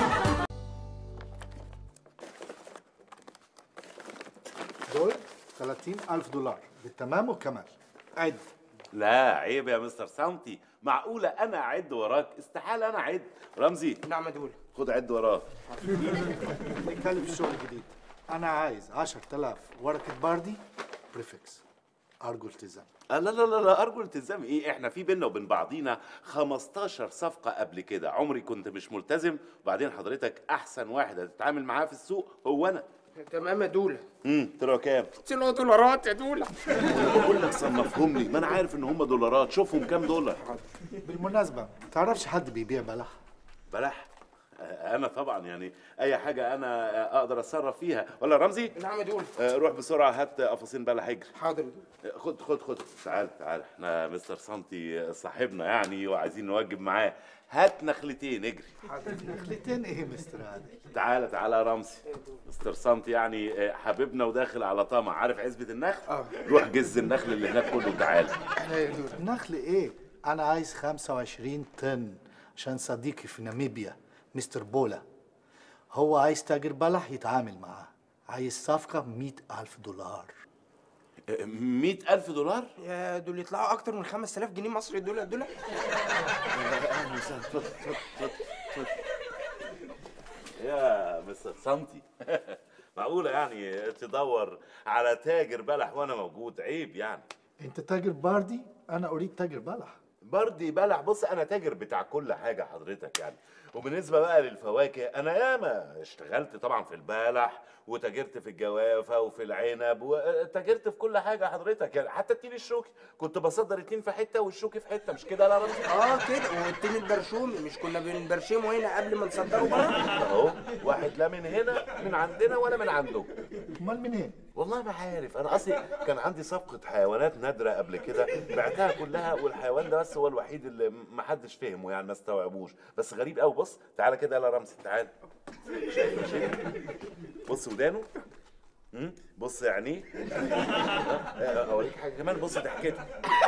دول 30 ألف دولار بالتمام والكمال عد لا عيب يا مستر سامتي معقولة أنا أعد وراك استحالة أنا أعد رمزي نعم يا دولة خد عد وراك نتكلم في الشغل الجديد أنا عايز 10000 ورقة باردي بريفكس أرجو التزام لا لا لا لا أرجو التزام إيه إحنا في بينا وبين بعضينا 15 صفقة قبل كده عمري كنت مش ملتزم وبعدين حضرتك أحسن واحد هتتعامل معاه في السوق هو أنا تمام يا دوله امم طلعوا كام؟ طلعوا دولارات يا دوله أنا بقول لك صنفهم لي ما أنا عارف إن هم دولارات شوفهم كام دولار بالمناسبة ما تعرفش حد بيبيع بلح بلح آه، انا طبعا يعني اي حاجه انا آه، اقدر اتصرف فيها ولا رمزي نعم يا دوله آه، روح بسرعه هات قفصين بلح اجري حاضر يا دوله آه، خد خد خد تعال تعال احنا مستر سانتي صاحبنا يعني وعايزين نوجب معاه هات نخلتين اجري حاضر نخلتين إيه مستر عادل تعالى تعالى يا رمزي مستر سانتي يعني آه، حبيبنا وداخل على طمع عارف عزبة النخل اه روح جز النخل اللي هناك كله تعالى النخل إيه أنا عايز 25 طن عشان صديقي في ناميبيا مستر بولا هو عايز تاجر بلح يتعامل معاه عايز صفقة 100 ألف دولار آه، مئة ألف دولار يا دول يطلعوا اكتر من 5000 جنيه مصري دول يا دوله اهلا وسهلا اتفضل اتفضل اتفضل اتفضل. يا مستر سانتي معقولة يعني تدور على تاجر بلح وانا موجود عيب يعني أنت تاجر باردي أنا أريد تاجر بلح بردي بلح بص انا تاجر بتاع كل حاجة حضرتك يعني وبالنسبة بقى للفواكه انا ياما اشتغلت طبعا في البلح وتاجرت في الجوافة وفي العنب وتاجرت في كل حاجة حضرتك يعني حتى التين الشوكي كنت بصدر التين في حتة والشوكي في حتة مش كده لا رمزي اه كده والتين البرشومي مش كنا بنبرشمه هنا قبل ما نصدره بره اهو واحد لا من هنا من عندنا ولا من عندهم أمال منين؟ والله ما عارف انا اصلي كان عندي صفقه حيوانات نادره قبل كده بعتها كلها والحيوان ده بس هو الوحيد اللي ما حدش فهمه يعني ما استوعبوش بس غريب قوي بص تعالى كده يلا رمزي تعالى شايف شايف بص ودانه مم؟ بص عينيه آه، اوريك حاجه كمان بص ضحكته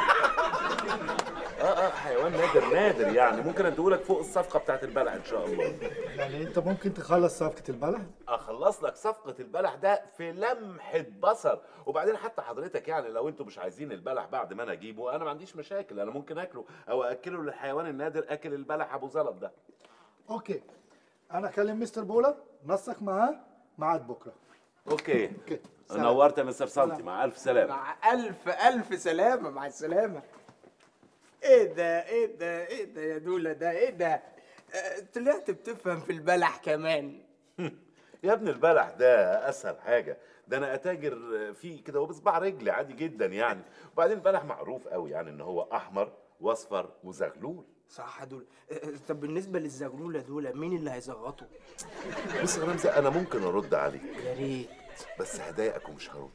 اه اه حيوان نادر نادر يعني ممكن اديهولك فوق الصفقه بتاعت البلح ان شاء الله يعني أنت ممكن تخلص صفقة البلح؟ اخلص لك صفقه البلح ده في لمحه بصر وبعدين حتى حضرتك يعني لو انتوا مش عايزين البلح بعد ما انا اجيبه انا ما عنديش مشاكل انا ممكن اكله او اكله للحيوان النادر اكل البلح ابو زلط ده أوكي أنا أكلم مستر بولا نسق معاه ميعاد بكرة اوكي أوكي سلام. نورت يا مستر سانتي مع الف سلامه مع الف الف سلامه مع السلامه ايه ده ايه ده ايه ده يا دوله ده ايه ده آه، طلعت بتفهم في البلح كمان يا ابن البلح ده اسهل حاجه ده انا اتاجر فيه كده وبصبع رجلي عادي جدا يعني وبعدين البلح معروف قوي يعني ان هو احمر واصفر وزغلول صح دول طب بالنسبه للزغلوله دول مين اللي هيزغطوا بص يا رمزي انا ممكن ارد عليك يا ريت بس هضايقك ومش هرد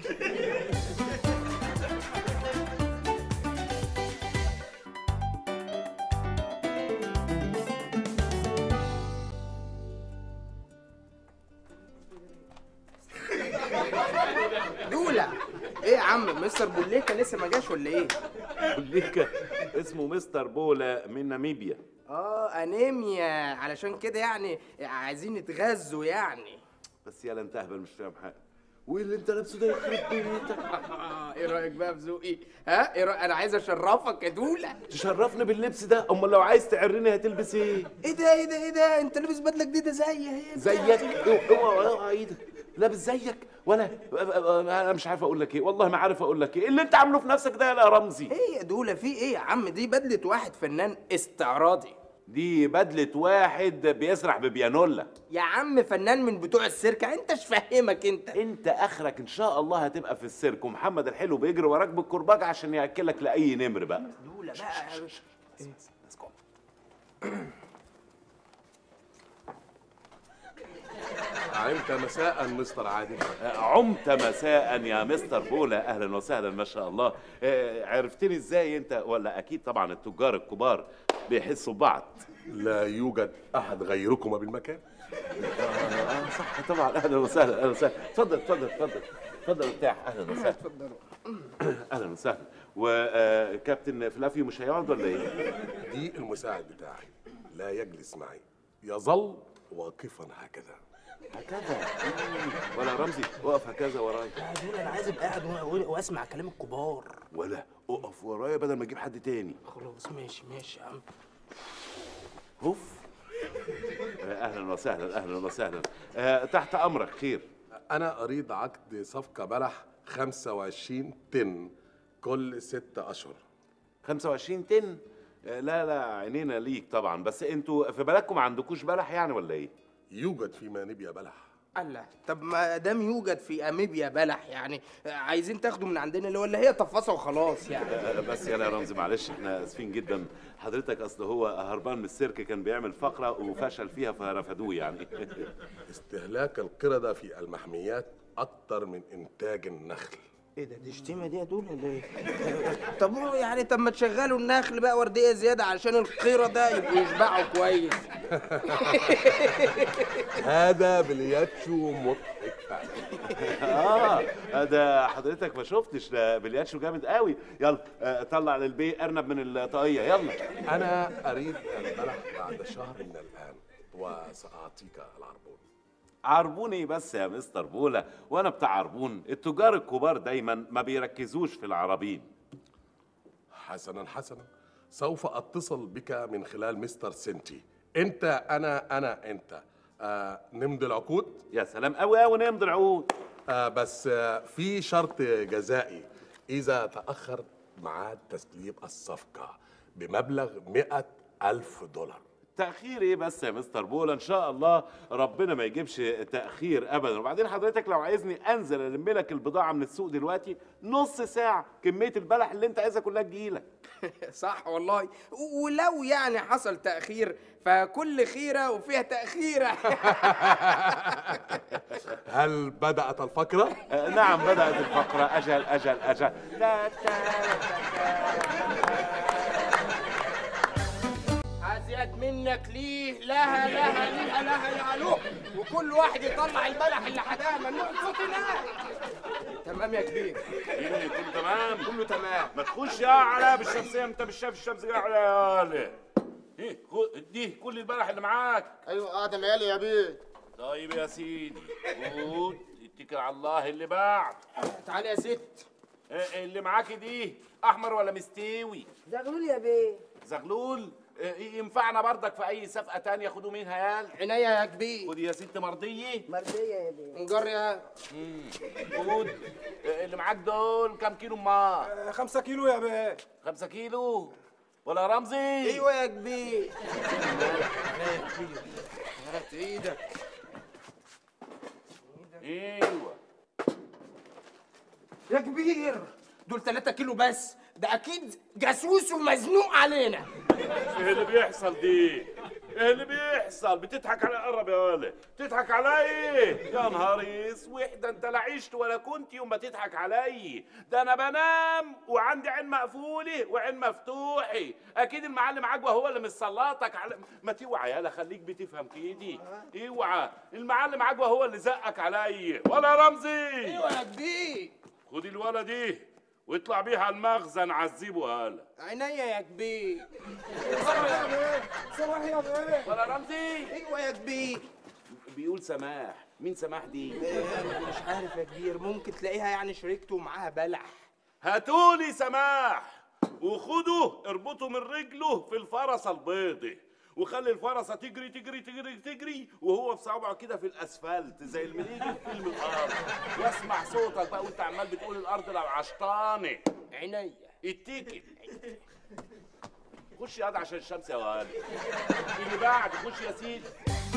دوله ايه يا عم مستر بوليكا لسه ما جاش ولا ايه بوليكا اسمه مستر بولا من ناميبيا اه انيميا علشان كده يعني عايزين نتغذوا يعني بس يالا انت اهبل مش فاهم حاجه وايه اللي انت لابسه ده يخرب بيتك ايه رايك بقى في ذوقي ها ايه رأيك؟ انا عايز اشرفك يا دوله تشرفني باللبس ده امال لو عايز تعرني هتلبس ايه ايه ده ايه ده ايه ده انت لابس بدله جديده زي هي زيك اوعى اوعى ايدك لابس زيك ولا انا مش عارف اقول لك ايه والله ما عارف اقول لك ايه اللي انت عامله في نفسك ده يا رمزي ايه يا دوله في ايه يا عم دي بدله واحد فنان استعراضي دي بدله واحد بيسرح ببيانولا يا عم فنان من بتوع السيركه انتش فاهمك انت انت اخرك ان شاء الله هتبقى في السيرك ومحمد الحلو بيجري وراك بالكرباج عشان ياكلك لاي نمر بقى دوله بقى عمت مساء مستر عادل عمت مساء يا مستر بولا اهلا وسهلا ما شاء الله آه، عرفتني ازاي انت ولا اكيد طبعا التجار الكبار بيحسوا ببعض لا يوجد احد غيركما بالمكان آه صح طبعا اهلا وسهلا اهلا وسهلا اتفضل اتفضل اتفضل اتفضل ارتاح اهلا وسهلا اهلا وسهلا وكابتن فلافيو مش هيقعد ولا ايه؟ دي المساعد بتاعي لا يجلس معي يظل واقفا هكذا هكذا ولا رمزي وقف هكذا ورايا يا دوله انا عايز ابقى قاعد وأ- واسمع كلام الكبار ولا اقف ورايا بدل ما اجيب حد تاني خلاص ماشي ماشي يا عم هوف اهلا وسهلا اهلا وسهلا آه، تحت امرك خير انا اريد عقد صفقه بلح 25 طن كل ست اشهر 25 طن آه، لا لا عينينا ليك طبعا بس انتوا في بالكم ما عندكوش بلح يعني ولا ايه؟ يوجد في مانيبيا بلح الله طب ما دام يوجد في اميبيا بلح يعني عايزين تاخده من عندنا اللي ولا هي تفاصه وخلاص يعني آه، بس يلا يا رمزي معلش احنا اسفين جدا حضرتك اصل هو هربان من السيرك كان بيعمل فقره وفشل فيها فرفدوه يعني استهلاك القردة في المحميات اكتر من انتاج النخل ايه ده دي شتيمه دي يا دول ولا ايه؟ طب هو يعني طب ما تشغلوا النخل بقى ورديه زياده علشان القيره ده يبقوا يشبعوا كويس هذا بلياتشو مضحك فعلا اه ده حضرتك ما شفتش ده بلياتشو جامد قوي يلا آه، طلع للبي ارنب من الطاقيه يلا انا اريد البلح بعد شهر من الان وساعطيك العربون عربوني بس يا مستر بولا وانا بتاع عربون التجار الكبار دايما ما بيركزوش في العربين حسنا حسنا سوف اتصل بك من خلال مستر سنتي انت انا انا انت آه نمضي العقود يا سلام قوي قوي نمضي العقود آه بس آه في شرط جزائي اذا تاخر ميعاد تسليم الصفقه بمبلغ مئة ألف دولار تأخير ايه بس يا مستر بولا ان شاء الله ربنا ما يجيبش تأخير ابدا وبعدين حضرتك لو عايزني انزل الم لك البضاعة من السوق دلوقتي نص ساعة كمية البلح اللي انت عايزها كلها تجيلك صح والله ولو يعني حصل تاخير فكل خيره وفيها تاخيره هل بدأت الفقرة؟ آه، نعم بدأت الفقرة أجل أجل أجل تا- ازيد منك ليه لها لها لها لها لها له وكل واحد يطلع البلح اللي حداه ممنوع الصوت هناك تمام يا كبير إيه، كله تمام كله تمام ما تخش يا علاء بالشمسية انت مش شايف الشمس جاية على يالي ايه خد- دي كل البلح اللي معاك ايوه قاعد عيالي يا بيه طيب يا سيدي خد اتكل على الله اللي بعد تعالي يا ست إيه، اللي معاكي دي احمر ولا مستوي زغلول يا بيه زغلول إيه، ينفعنا بردك في اي صفقه تانية خدوا منها يال عينيا يا كبير خد يا ست مرضيه مرضية يا بيه نجر يا خد إيه، اللي معاك دول كام كيلو ما خمسة كيلو يا بيه خمسة كيلو ولا رمزي ايوه يا كبير هات ايدك ايوه يا كبير دول 3 كيلو بس ده اكيد جاسوس ومزنوق علينا ايه اللي بيحصل دي؟ ايه اللي بيحصل؟ بتضحك على قرب يا ولد، بتضحك علي؟ يا نهار اسود ده انت لا عشت ولا كنت يوم ما تضحك علي، ده انا بنام وعندي عين مقفوله وعين مفتوحه، اكيد المعلم عجوه هو اللي مسلطك على ما توعى يالا خليك بتفهم كده، اوعى المعلم عجوه هو اللي زقك علي، ولا يا رمزي؟ ايوه يا كبير خدي الولد دي واطلع بيها على المخزن عذبه هلا عينيا يا كبير صباح يا بيه ولا رمزي ايوه يا كبير بيقول سماح مين سماح دي مش عارف يا كبير ممكن تلاقيها يعني شريكته ومعاها بلح هاتولي سماح وخدوا اربطوا من رجله في الفرس البيضة وخلي الفرسه تجري تجري تجري تجري وهو في صوابعه كده في الاسفلت زي المليجي في فيلم الارض واسمع صوتك بقى وانت عمال بتقول الارض لو عشطاني عينيا التيكت خش ياض عشان الشمس يا ولد اللي بعد خش يا سيدي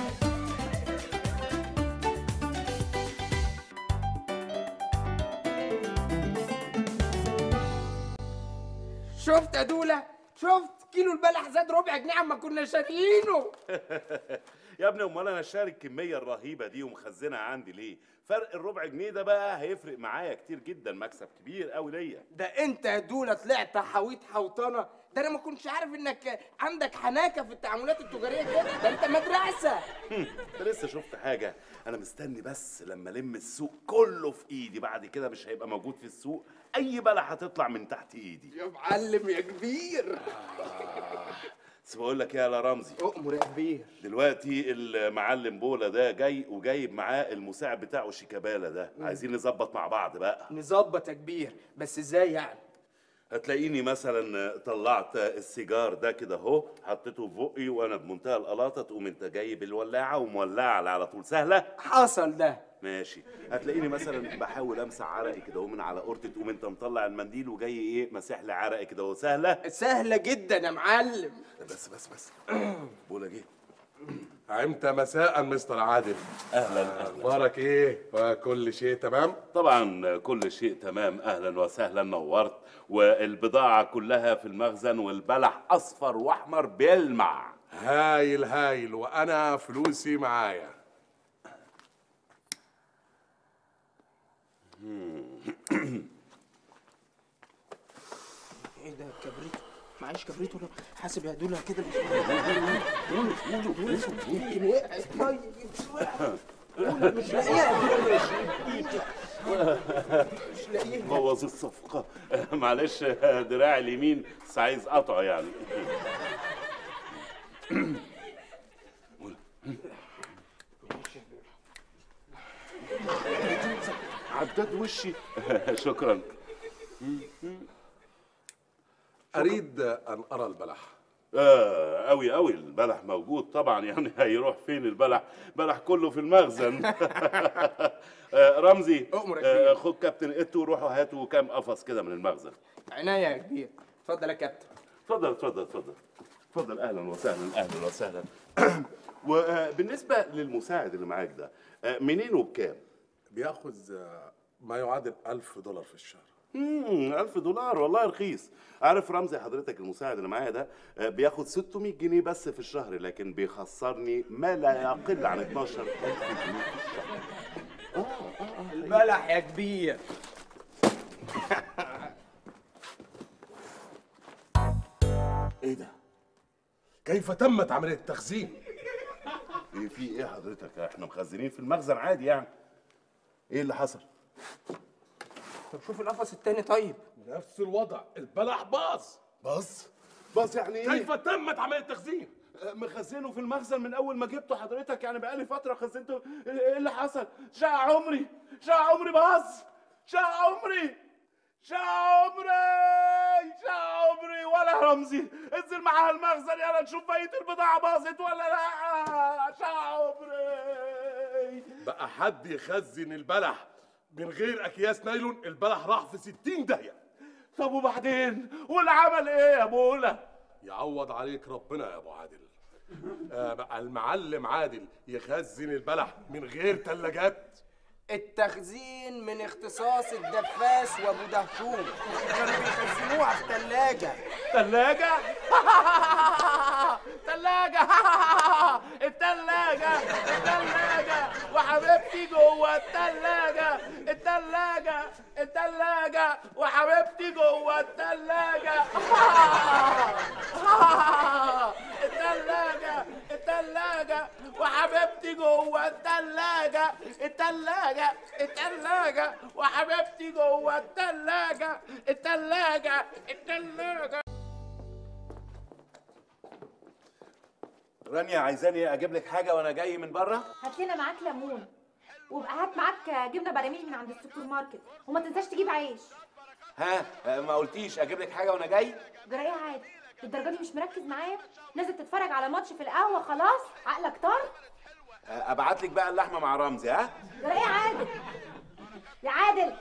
شفت يا دوله شفت كيلو البلح زاد ربع جنيه عما كنا شاريينه يا ابني امال انا شاري الكميه الرهيبه دي ومخزنها عندي ليه فرق الربع جنيه ده بقى هيفرق معايا كتير جدا مكسب كبير قوي ليا ده انت يا دوله طلعت حويط حوطنه ده انا ما كنتش عارف انك عندك حناكه في التعاملات التجاريه كده ده انت مدرسه انت لسه شفت حاجه انا مستني بس لما الم السوق كله في ايدي بعد كده مش هيبقى موجود في السوق اي بلح هتطلع من تحت ايدي يا معلم يا كبير بس بقول لك يا لا رمزي اؤمر يا كبير دلوقتي المعلم بولا ده جاي وجايب معاه المساعد بتاعه شيكابالا ده مم. عايزين نظبط مع بعض بقى نظبط يا كبير بس ازاي يعني هتلاقيني مثلا طلعت السيجار ده كده اهو حطيته في بقي وانا بمنتهى القلاطه تقوم انت جايب الولاعه ومولعه على طول سهله حصل ده ماشي هتلاقيني مثلا بحاول امسح عرقي كده اهو من على قرطه تقوم انت مطلع المنديل وجاي ايه مسح لي عرقي كده اهو سهله سهله جدا يا معلم بس بس بس بولا جه عمت مساء مستر عادل اهلا اهلا اخبارك ايه وكل شيء تمام طبعا كل شيء تمام اهلا وسهلا نورت والبضاعه كلها في المخزن والبلح اصفر واحمر بيلمع هايل هايل وانا فلوسي معايا ايه ده كبريتو معيش كبريتو ولا حاسب يا دوله كده مش يمكن وقعت طيب قول مش لاقيها مش لاقيها بوظ الصفقه معلش دراعي اليمين بس عايز قطعه يعني عداد وشي شكرا اريد ان ارى البلح آه أوي أوي البلح موجود طبعا يعني هيروح فين البلح بلح كله في المخزن آه رمزي أؤمر يا آه كبير. خد كابتن إتو وروحوا هاتوا كام قفص كده من المخزن عناية يا كبير اتفضل يا كابتن اتفضل اتفضل اتفضل اتفضل أهلا وسهلا أهلا وسهلا وبالنسبة للمساعد اللي معاك ده آه منين وبكام؟ بياخذ آه، ما يعادل ألف دولار في الشهر امم 1000 دولار والله رخيص عارف رمزي حضرتك المساعد اللي معايا ده آه، بياخد 600 جنيه بس في الشهر لكن بيخسرني ما لا يقل عن 12000 جنيه في الشهر البلح يا كبير ايه ده؟ كيف تمت عملية التخزين؟ ايه في ايه حضرتك؟ احنا مخزنين في المخزن عادي يعني ايه اللي حصل؟ طب شوف القفص التاني طيب نفس الوضع البلح باظ باظ؟ باظ يعني ايه؟ كيف تمت عملية التخزين؟ آه، مخزنه في المخزن من اول ما جبته حضرتك يعني بقالي فتره خزنته ايه اللي حصل؟ شقى عمري شقى عمري باظ شقى عمري شقى عمري شقى عمري ولا رمزي انزل معاها المخزن يلا نشوف بقيه البضاعه باظت ولا لا شقى عمري بقى حد يخزن البلح من غير اكياس نايلون البلح راح في 60 داهيه طب وبعدين واللي عمل ايه يا بولا يعوض عليك ربنا يا ابو عادل آه بقى المعلم عادل يخزن البلح من غير ثلاجات التخزين من اختصاص الدفاس وابو دهشوم كانوا بيخزنوها في ثلاجه ثلاجة؟ ثلاجة الثلاجة الثلاجة وحبيبتي جوه الثلاجة الثلاجة الثلاجة وحبيبتي جوه الثلاجة الثلاجة الثلاجة وحبيبتي جوه الثلاجة الثلاجة الثلاجة وحبيبتي جوه الثلاجة الثلاجة الثلاجة رانيا عايزاني اجيب لك حاجه وانا جاي من بره هات لنا معاك ليمون وابقى هات معاك جبنه براميل من عند السوبر ماركت وما تنساش تجيب عيش ها آه، ما قلتيش اجيب لك حاجه وانا جاي جرايه عادي للدرجه دي مش مركز معايا نازل تتفرج على ماتش في القهوه خلاص عقلك طار ابعت لك بقى اللحمه مع رمزي ها ده ايه يا عادل يا عادل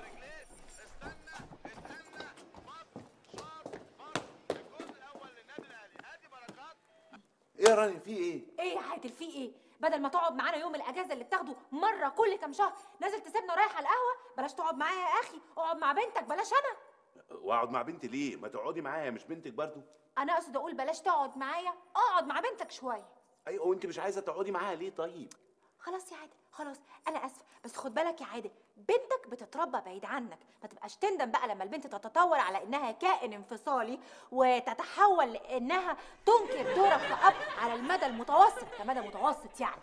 ايه يا رانيا في ايه ايه يا عادل في ايه بدل ما تقعد معانا يوم الاجازه اللي بتاخده مره كل كام شهر نازل تسيبنا رايح على القهوه بلاش تقعد معايا يا اخي اقعد مع بنتك بلاش انا واقعد مع بنتي ليه ما تقعدي معايا مش بنتك برضو انا اقصد اقول بلاش تقعد معايا اقعد مع بنتك شويه ايوه وانت مش عايزه تقعدي معاها ليه طيب خلاص يا عادل خلاص انا اسفه بس خد بالك يا عادل بنتك بتتربى بعيد عنك ما تبقاش تندم بقى لما البنت تتطور على انها كائن انفصالي وتتحول لانها تنكر دورك كأب على المدى المتوسط كمدى متوسط يعني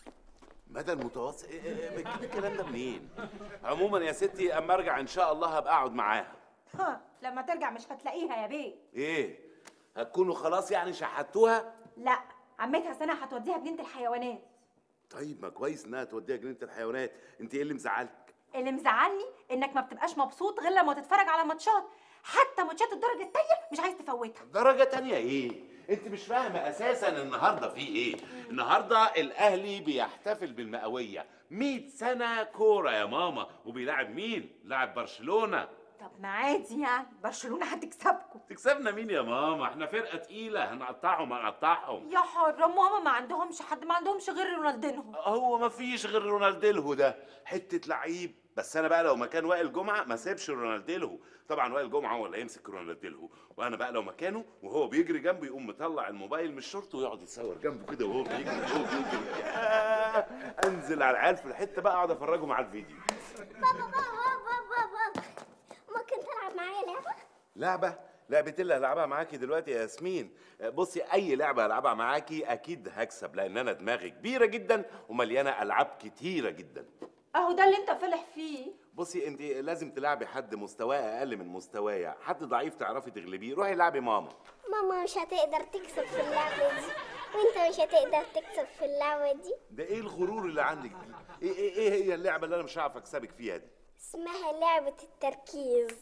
مدى المتوسط إيه- إيه- إيه، بتجيبي الكلام ده منين عموما يا ستي اما ارجع ان شاء الله هبقى اقعد معاها ها لما ترجع مش هتلاقيها يا بيه ايه هتكونوا خلاص يعني شحتوها لا عمتها سنه هتوديها جنينه الحيوانات طيب ما كويس انها توديها جنينه الحيوانات انت ايه اللي مزعلك اللي مزعلني انك ما بتبقاش مبسوط غير لما تتفرج على ماتشات حتى ماتشات الدرجه التانيه مش عايز تفوتها درجة تانية ايه؟ انت مش فاهمة اساسا النهاردة في ايه؟ النهاردة الاهلي بيحتفل بالمئوية 100 سنة كورة يا ماما وبيلاعب مين؟ لاعب برشلونة طب ما عادي يعني برشلونه هتكسبكم تكسبنا مين يا ماما؟ احنا فرقة تقيلة هنقطعهم هنقطعهم يا حرام ماما ما عندهمش حد ما عندهمش غير رونالدينهو هو ما فيش غير رونالدينهو ده حتة لعيب بس انا بقى لو مكان وائل جمعة ما سيبش رونالدينهو طبعا وائل جمعة هو اللي هيمسك رونالدينهو وانا بقى لو مكانه وهو بيجري جنبي يقوم مطلع الموبايل من الشورت ويقعد يتصور جنبه كده وهو بيجري وهو بيجري ياه. انزل على العيال في الحتة بقى اقعد افرجهم على الفيديو بابا بابا بابا بابا ممكن تلعب معايا لعبة؟ لعبة لعبة اللي هلعبها معاكي دلوقتي يا ياسمين بصي اي لعبة هلعبها معاكي اكيد هكسب لان انا دماغي كبيرة جدا ومليانة العاب كتيرة جدا اهو ده اللي انت فلح فيه بصي انت لازم تلعبي حد مستواه اقل من مستوايا حد ضعيف تعرفي تغلبيه روحي لعبي ماما ماما مش هتقدر تكسب في اللعبة دي وانت مش هتقدر تكسب في اللعبة دي ده ايه الغرور اللي عندك دي ايه, ايه, ايه هي اللعبه اللي انا مش هعرف اكسبك فيها دي اسمها لعبة التركيز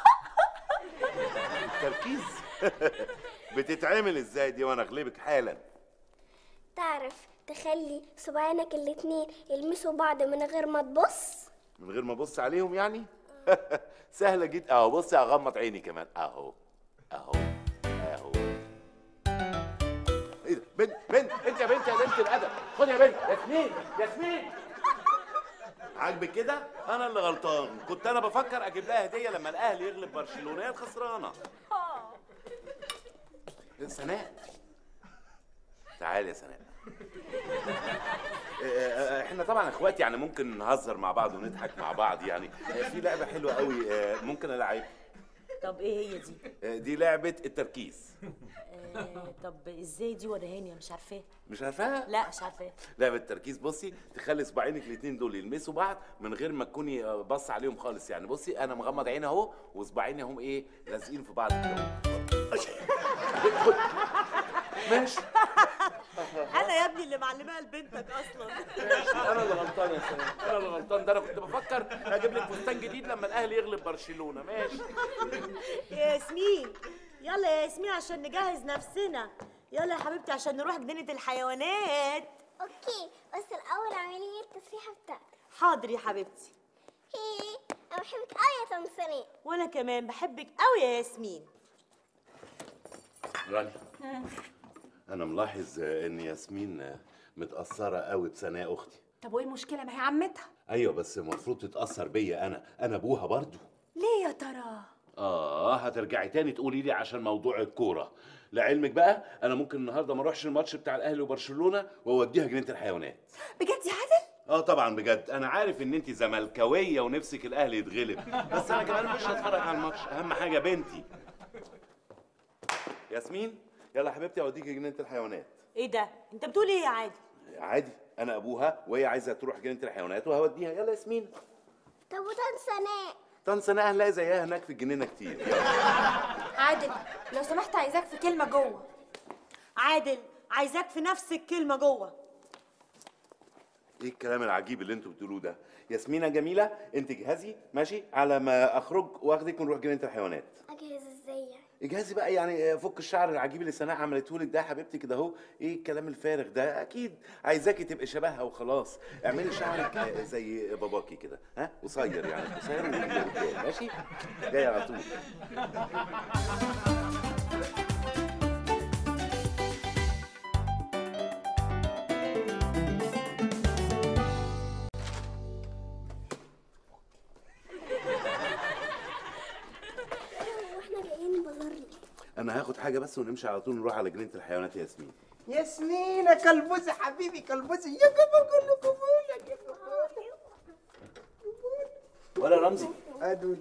التركيز بتتعمل ازاي دي وانا اغلبك حالا تعرف تخلي صباعينك الاتنين يلمسوا بعض من غير ما تبص من غير ما ابص عليهم يعني سهله جدا اهو بصي اغمض عيني كمان اهو اهو اهو ايه ده بنت بنت انت يا بنت يا بنت الادب خد يا بنت ياسمين ياسمين عاجبك كده انا اللي غلطان كنت انا بفكر اجيب لها هديه لما الاهلي يغلب برشلونه هي الخسرانه سناء تعالي يا سناء آه، آه، احنا طبعا اخوات يعني ممكن نهزر مع بعض ونضحك مع بعض يعني آه، في لعبه حلوه قوي آه، ممكن العب طب ايه هي دي؟ آه، دي لعبه التركيز آه طب ازاي دي وريهاني أنا مش عارفاها مش عارفاها لا مش عارفاها لعبه التركيز بصي تخلي صباعينك الاثنين دول يلمسوا بعض من غير ما تكوني آه، باصه عليهم خالص يعني بصي انا مغمض عيني اهو وصباعيني هم ايه لازقين في بعض كده أهو. ماشي انا يا ابني اللي معلماها لبنتك اصلا انا اللي غلطان يا سلام انا اللي غلطان ده انا كنت بفكر اجيب لك فستان جديد لما الاهلي يغلب برشلونه ماشي يا ياسمين يلا يا ياسمين عشان نجهز نفسنا يلا يا حبيبتي عشان نروح جنينة الحيوانات اوكي بس الاول اعملي لي التسريحة بتاعتك حاضر يا حبيبتي هي انا بحبك قوي يا تنصرين وانا كمان بحبك قوي يا ياسمين راني انا ملاحظ آه، ان ياسمين آه، متاثره قوي بسناء اختي طب وايه المشكله ما هي عمتها ايوه بس المفروض تتاثر بيا انا انا ابوها برضو ليه يا ترى اه هترجعي تاني تقولي لي عشان موضوع الكوره لعلمك بقى انا ممكن النهارده ما اروحش الماتش بتاع الاهلي وبرشلونه واوديها جنينه الحيوانات بجد يا عادل اه طبعا بجد انا عارف ان انت زملكاويه ونفسك الاهلي يتغلب بس انا كمان مش هتفرج على الماتش اهم حاجه بنتي ياسمين يلا يا حبيبتي اوديكي جنينه الحيوانات ايه ده انت بتقول ايه يا عادي عادي انا ابوها وهي عايزه تروح جنينه الحيوانات وهوديها يلا ياسمين طب وتنسى ناء طنس انا هنلاقي زيها هناك في الجنينه كتير يلا. عادل لو سمحت عايزاك في كلمه جوه عادل عايزاك في نفس الكلمة جوه ايه الكلام العجيب اللي انتوا بتقولوه ده ياسمينة جميلة انت جهزي ماشي على ما اخرج واخدك ونروح جنينة الحيوانات اجهز ازاي يعني اجهزي بقى يعني فك الشعر العجيب اللي سناء عملته لك ده يا حبيبتي كده اهو ايه الكلام الفارغ ده اكيد عايزاكي تبقي شبهها وخلاص اعملي شعرك آه، زي باباكي كده ها قصير يعني قصير وقدام ماشي جاي على طول واحنا جايين بازار ليه؟ انا هاخد حاجه بس ونمشي على طول نروح على جنينه الحيوانات يا ياسمين ياسمين يا كلبوزة حبيبي كلبوزة يا كبر كله كبولة ولا رمزي ادول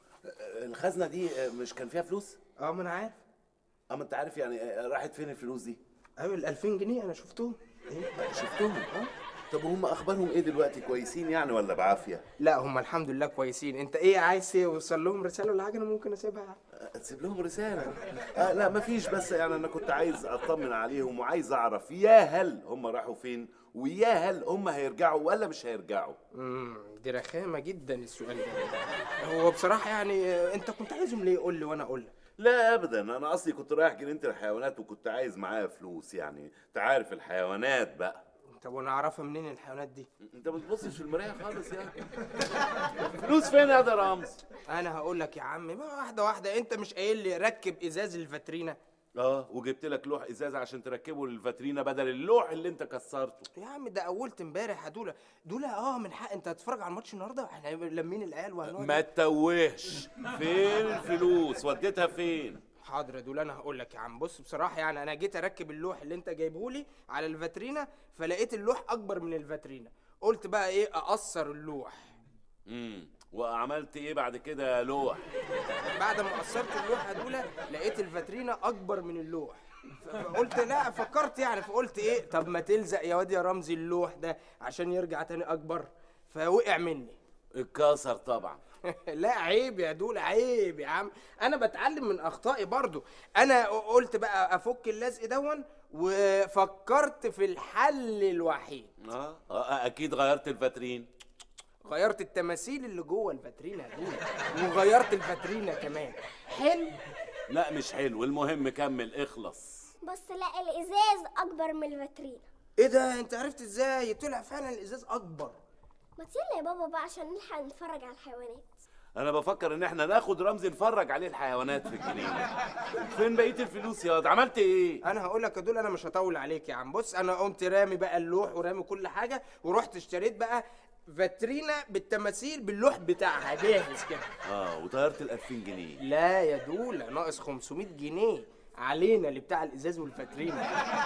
الخزنه دي آه، مش كان فيها فلوس اه ما انا عارف اما انت عارف يعني آه، راحت فين الفلوس دي ايوه ال 2000 جنيه انا شفتهم شفتهم اه طب هم اخبارهم ايه دلوقتي كويسين يعني ولا بعافيه لا هم الحمد لله كويسين انت ايه عايز توصل لهم رساله ولا حاجه انا ممكن اسيبها تسيب لهم رساله آه لا مفيش بس يعني انا كنت عايز اطمن عليهم وعايز اعرف يا هل هم راحوا فين ويا هل هم هيرجعوا ولا مش هيرجعوا امم دي رخامه جدا السؤال ده هو بصراحه يعني آه، انت كنت عايزهم ليه قول لي وانا اقول لك لا ابدا انا اصلي كنت رايح جنينه الحيوانات وكنت عايز معايا فلوس يعني انت عارف الحيوانات بقى طب وانا اعرفها منين الحيوانات دي انت ما بتبصش في المرايه خالص يعني فلوس فين يا ده رمز انا هقول لك يا عم ما واحده واحده انت مش قايل لي ركب ازاز الفاترينا اه وجبت لك لوح ازاز عشان تركبه للفاترينا بدل اللوح اللي انت كسرته يا عم ده اولت امبارح يا دولا دولا اه من حق انت هتتفرج على الماتش النهارده احنا لمين العيال وهنقعد ما تتوهش فين الفلوس وديتها فين حاضر يا دولا انا هقول لك يا عم بص بصراحه يعني انا جيت اركب اللوح اللي انت جايبه لي على الفاترينا فلقيت اللوح اكبر من الفاترينا قلت بقى ايه اقصر اللوح امم وعملت ايه بعد كده يا لوح بعد ما قصرت اللوحه دولا لقيت الفاترينا اكبر من اللوح فقلت لا فكرت يعني فقلت ايه طب ما تلزق يا واد يا رمزي اللوح ده عشان يرجع تاني اكبر فوقع مني اتكسر طبعا لا عيب يا دول عيب يا عم انا بتعلم من اخطائي برضو انا قلت بقى افك اللزق دون وفكرت في الحل الوحيد اه آه، اكيد غيرت الفاترين غيرت التماثيل اللي جوه الفاترينا يا دول وغيرت الفاترينا كمان حلو لا مش حلو المهم كمل اخلص بس لا الازاز اكبر من الفاترينا ايه ده انت عرفت ازاي طلع فعلا الازاز اكبر ما يلا يا بابا بقى عشان نلحق نتفرج على الحيوانات انا بفكر ان احنا ناخد رمزي نفرج عليه الحيوانات في الجنينه فين بقيه الفلوس يا واد عملت ايه انا هقول لك يا دول انا مش هطول عليك يا عم بص انا قمت رامي بقى اللوح ورامي كل حاجه ورحت اشتريت بقى فاترينا بالتماثيل باللوح بتاعها جاهز كده اه وطيرت ال 2000 جنيه لا يا دولة ناقص 500 جنيه علينا اللي بتاع الازاز والفاترينا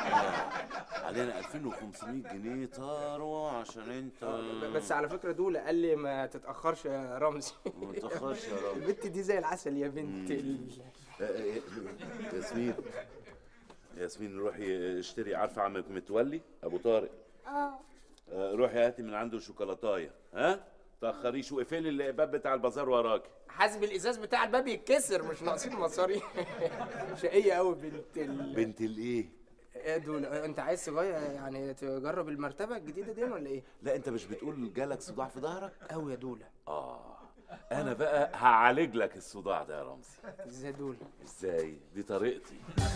علينا 2500 جنيه طاروا عشان انت بس على فكره دولة قال لي ما تتاخرش يا رمزي ما تتأخرش يا رمزي. البت دي زي العسل يا بنت ال... آه، آه، ياسمين ياسمين روحي اشتري عارفه عم متولي ابو طارق اه آه، روحي هاتي من عنده شوكولاتايه ها تاخريش واقفلي الباب بتاع البازار وراكي حاسب الازاز بتاع الباب يتكسر مش ناقصين مصاريف شقيه قوي بنت ال... بنت الايه ايه دول انت عايز تغير يعني تجرب المرتبه الجديده دي ولا ايه لا انت مش بتقول جالك صداع في ظهرك قوي يا دوله اه انا بقى هعالج لك الصداع ده يا رمزي ازاي دول ازاي دي طريقتي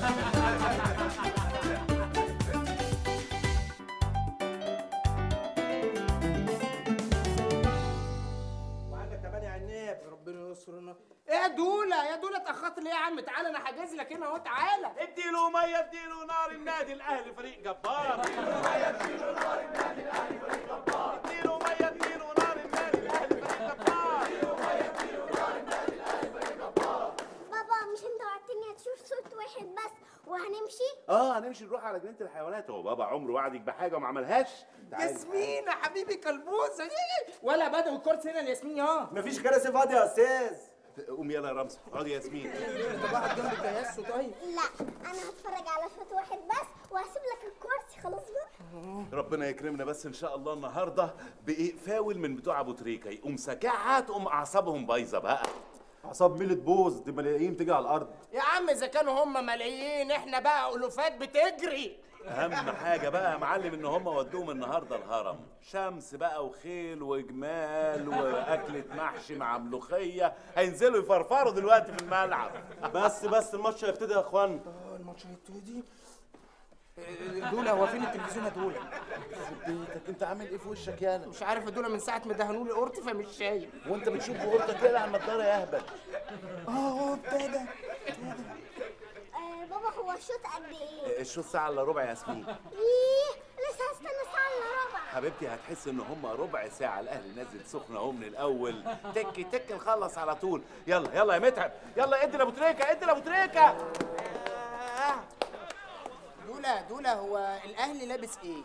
وعندك كمان يا عناب ربنا يسترنا ايه يا دوله يا دوله اتاخرت ليه يا عم تعالى انا حاجز لك هنا اهو تعالى اديله ميه اديله نار النادي الاهلي فريق جبار اديله ميه اديله نار النادي الاهلي فريق جبار اديله ميه اديله نار النادي الاهلي فريق جبار اديله ميه اديله نار النادي الاهلي فريق جبار بابا مش انت وعدتني هتشوف صوت واحد بس وهنمشي اه هنمشي نروح على جنينه الحيوانات هو بابا عمره وعدك بحاجه وما عملهاش تعالي. ياسمين يا حبيبي كلبوزه ولا بدوي الكورس هنا الياسمين اه مفيش كراسي فاضيه يا استاذ قوم يلا يا رمزي اقعدي يا ياسمين انت واحد جنبك يا ياسو طيب لا انا هتفرج على صوت واحد بس وهسيب لك الكرسي خلاص بقى ربنا يكرمنا بس ان شاء الله النهارده بايه فاول من بتوع ابو تريكه يقوم ساكعها تقوم اعصابهم بايظه بقى اعصاب مين تبوظ دي ملايين تيجي على الارض يا عم اذا كانوا هم ملايين احنا بقى الوفات بتجري اهم حاجه بقى يا معلم ان هم ودوهم النهارده الهرم شمس بقى وخيل وجمال واكله محشي مع ملوخيه هينزلوا يفرفروا دلوقتي في الملعب بس بس الماتش هيبتدي يا اخوان الماتش هيبتدي دولة هو فين التلفزيون يا دولة؟ بيتك انت عامل ايه في وشك يالا مش عارف يا دولة من ساعة ما دهنوا لي قرطي فمش شايف وانت بتشوف قرطك ايه على النضاره يا اهبل اه ابتدى آه بابا هو الشوط قد ايه؟ الشوط ساعه الا ربع يا ياسمين ايه لسه هستنى ساعة الا ربع حبيبتي هتحس ان هم ربع ساعه الاهلي نازل سخن اهو من الاول تك تك نخلص على طول يلا يلا يا متعب يلا ادي لابو تريكه ادي لابو تريكه دولة دولة هو الأهلي لابس إيه؟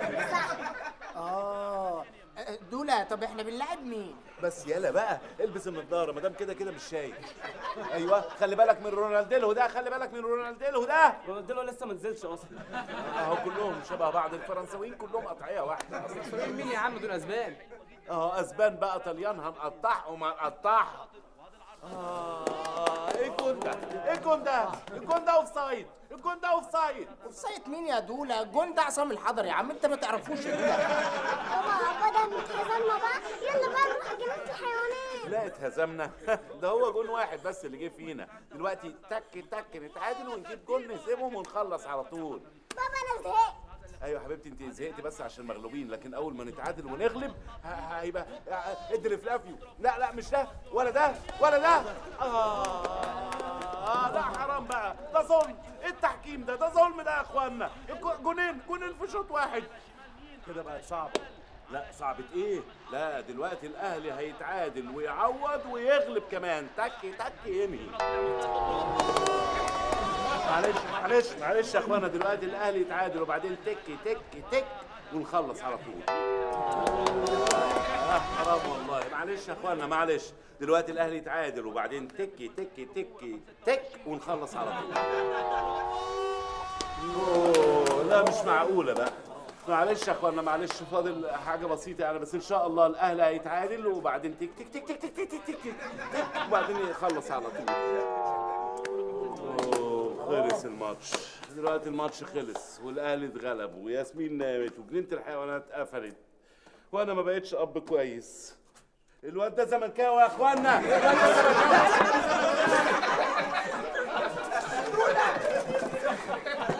آه دولة طب إحنا بنلعب مين؟ بس يلا بقى البس النضاره ما دام كده كده مش شايف ايوه خلي بالك من رونالدينو ده خلي بالك من رونالدينو ده رونالدينو لسه ما نزلش اصلا اهو كلهم شبه بعض الفرنساويين كلهم قطعيه واحده فريق مين يا عم دول أسبان؟ اه اسبان بقى طليان هنقطعهم هنقطعهم اه ايه الجون ده؟ ايه الجون ده؟ الجون ده اوف سايد الجون ده اوف سايد اوف سايد مين يا دولة؟ الجون ده عصام الحضري يا عم أنت ما تعرفوش يا دولة بابا بدل ما اتهزمنا بقى يلا بقى نروح جنينة الحيوانات لا اتهزمنا ده هو جون واحد بس اللي جه فينا دلوقتي تك تك نتعادل ونجيب جون نهزمهم ونخلص على طول بابا انا زهقت ايوه يا حبيبتي انت زهقتي بس عشان مغلوبين لكن اول ما نتعادل ونغلب ه- هيبقى ادي لفلافيو لا لا مش ده ولا ده ولا ده اه اه لا حرام بقى ده ظلم ايه التحكيم ده ده ظلم ده يا اخوانا الجو- جونين جونين في شوط واحد كده بقت صعبه لا صعبة ايه؟ لا دلوقتي الاهلي هيتعادل ويعوض ويغلب كمان تك تك ينهي معلش معلش معلش يا اخوانا دلوقتي الاهلي يتعادل وبعدين تك تك تك ونخلص على طول آه حرام والله معلش يا اخوانا معلش دلوقتي الاهلي يتعادل وبعدين تك تك تك تك ونخلص على طول اوه لا مش معقوله بقى معلش يا اخوانا معلش فاضل حاجه بسيطه يعني بس ان شاء الله الاهلي هيتعادل وبعدين تك تك تك تك تك تك تك تك تك تك وبعدين يخلص على طول أوه، خلص الماتش دلوقتي الماتش خلص والاهلي اتغلب وياسمين نامت وجنينه الحيوانات قفلت وانا ما بقتش اب كويس الواد ده زملكاوي يا اخوانا الواد ده زملكاوي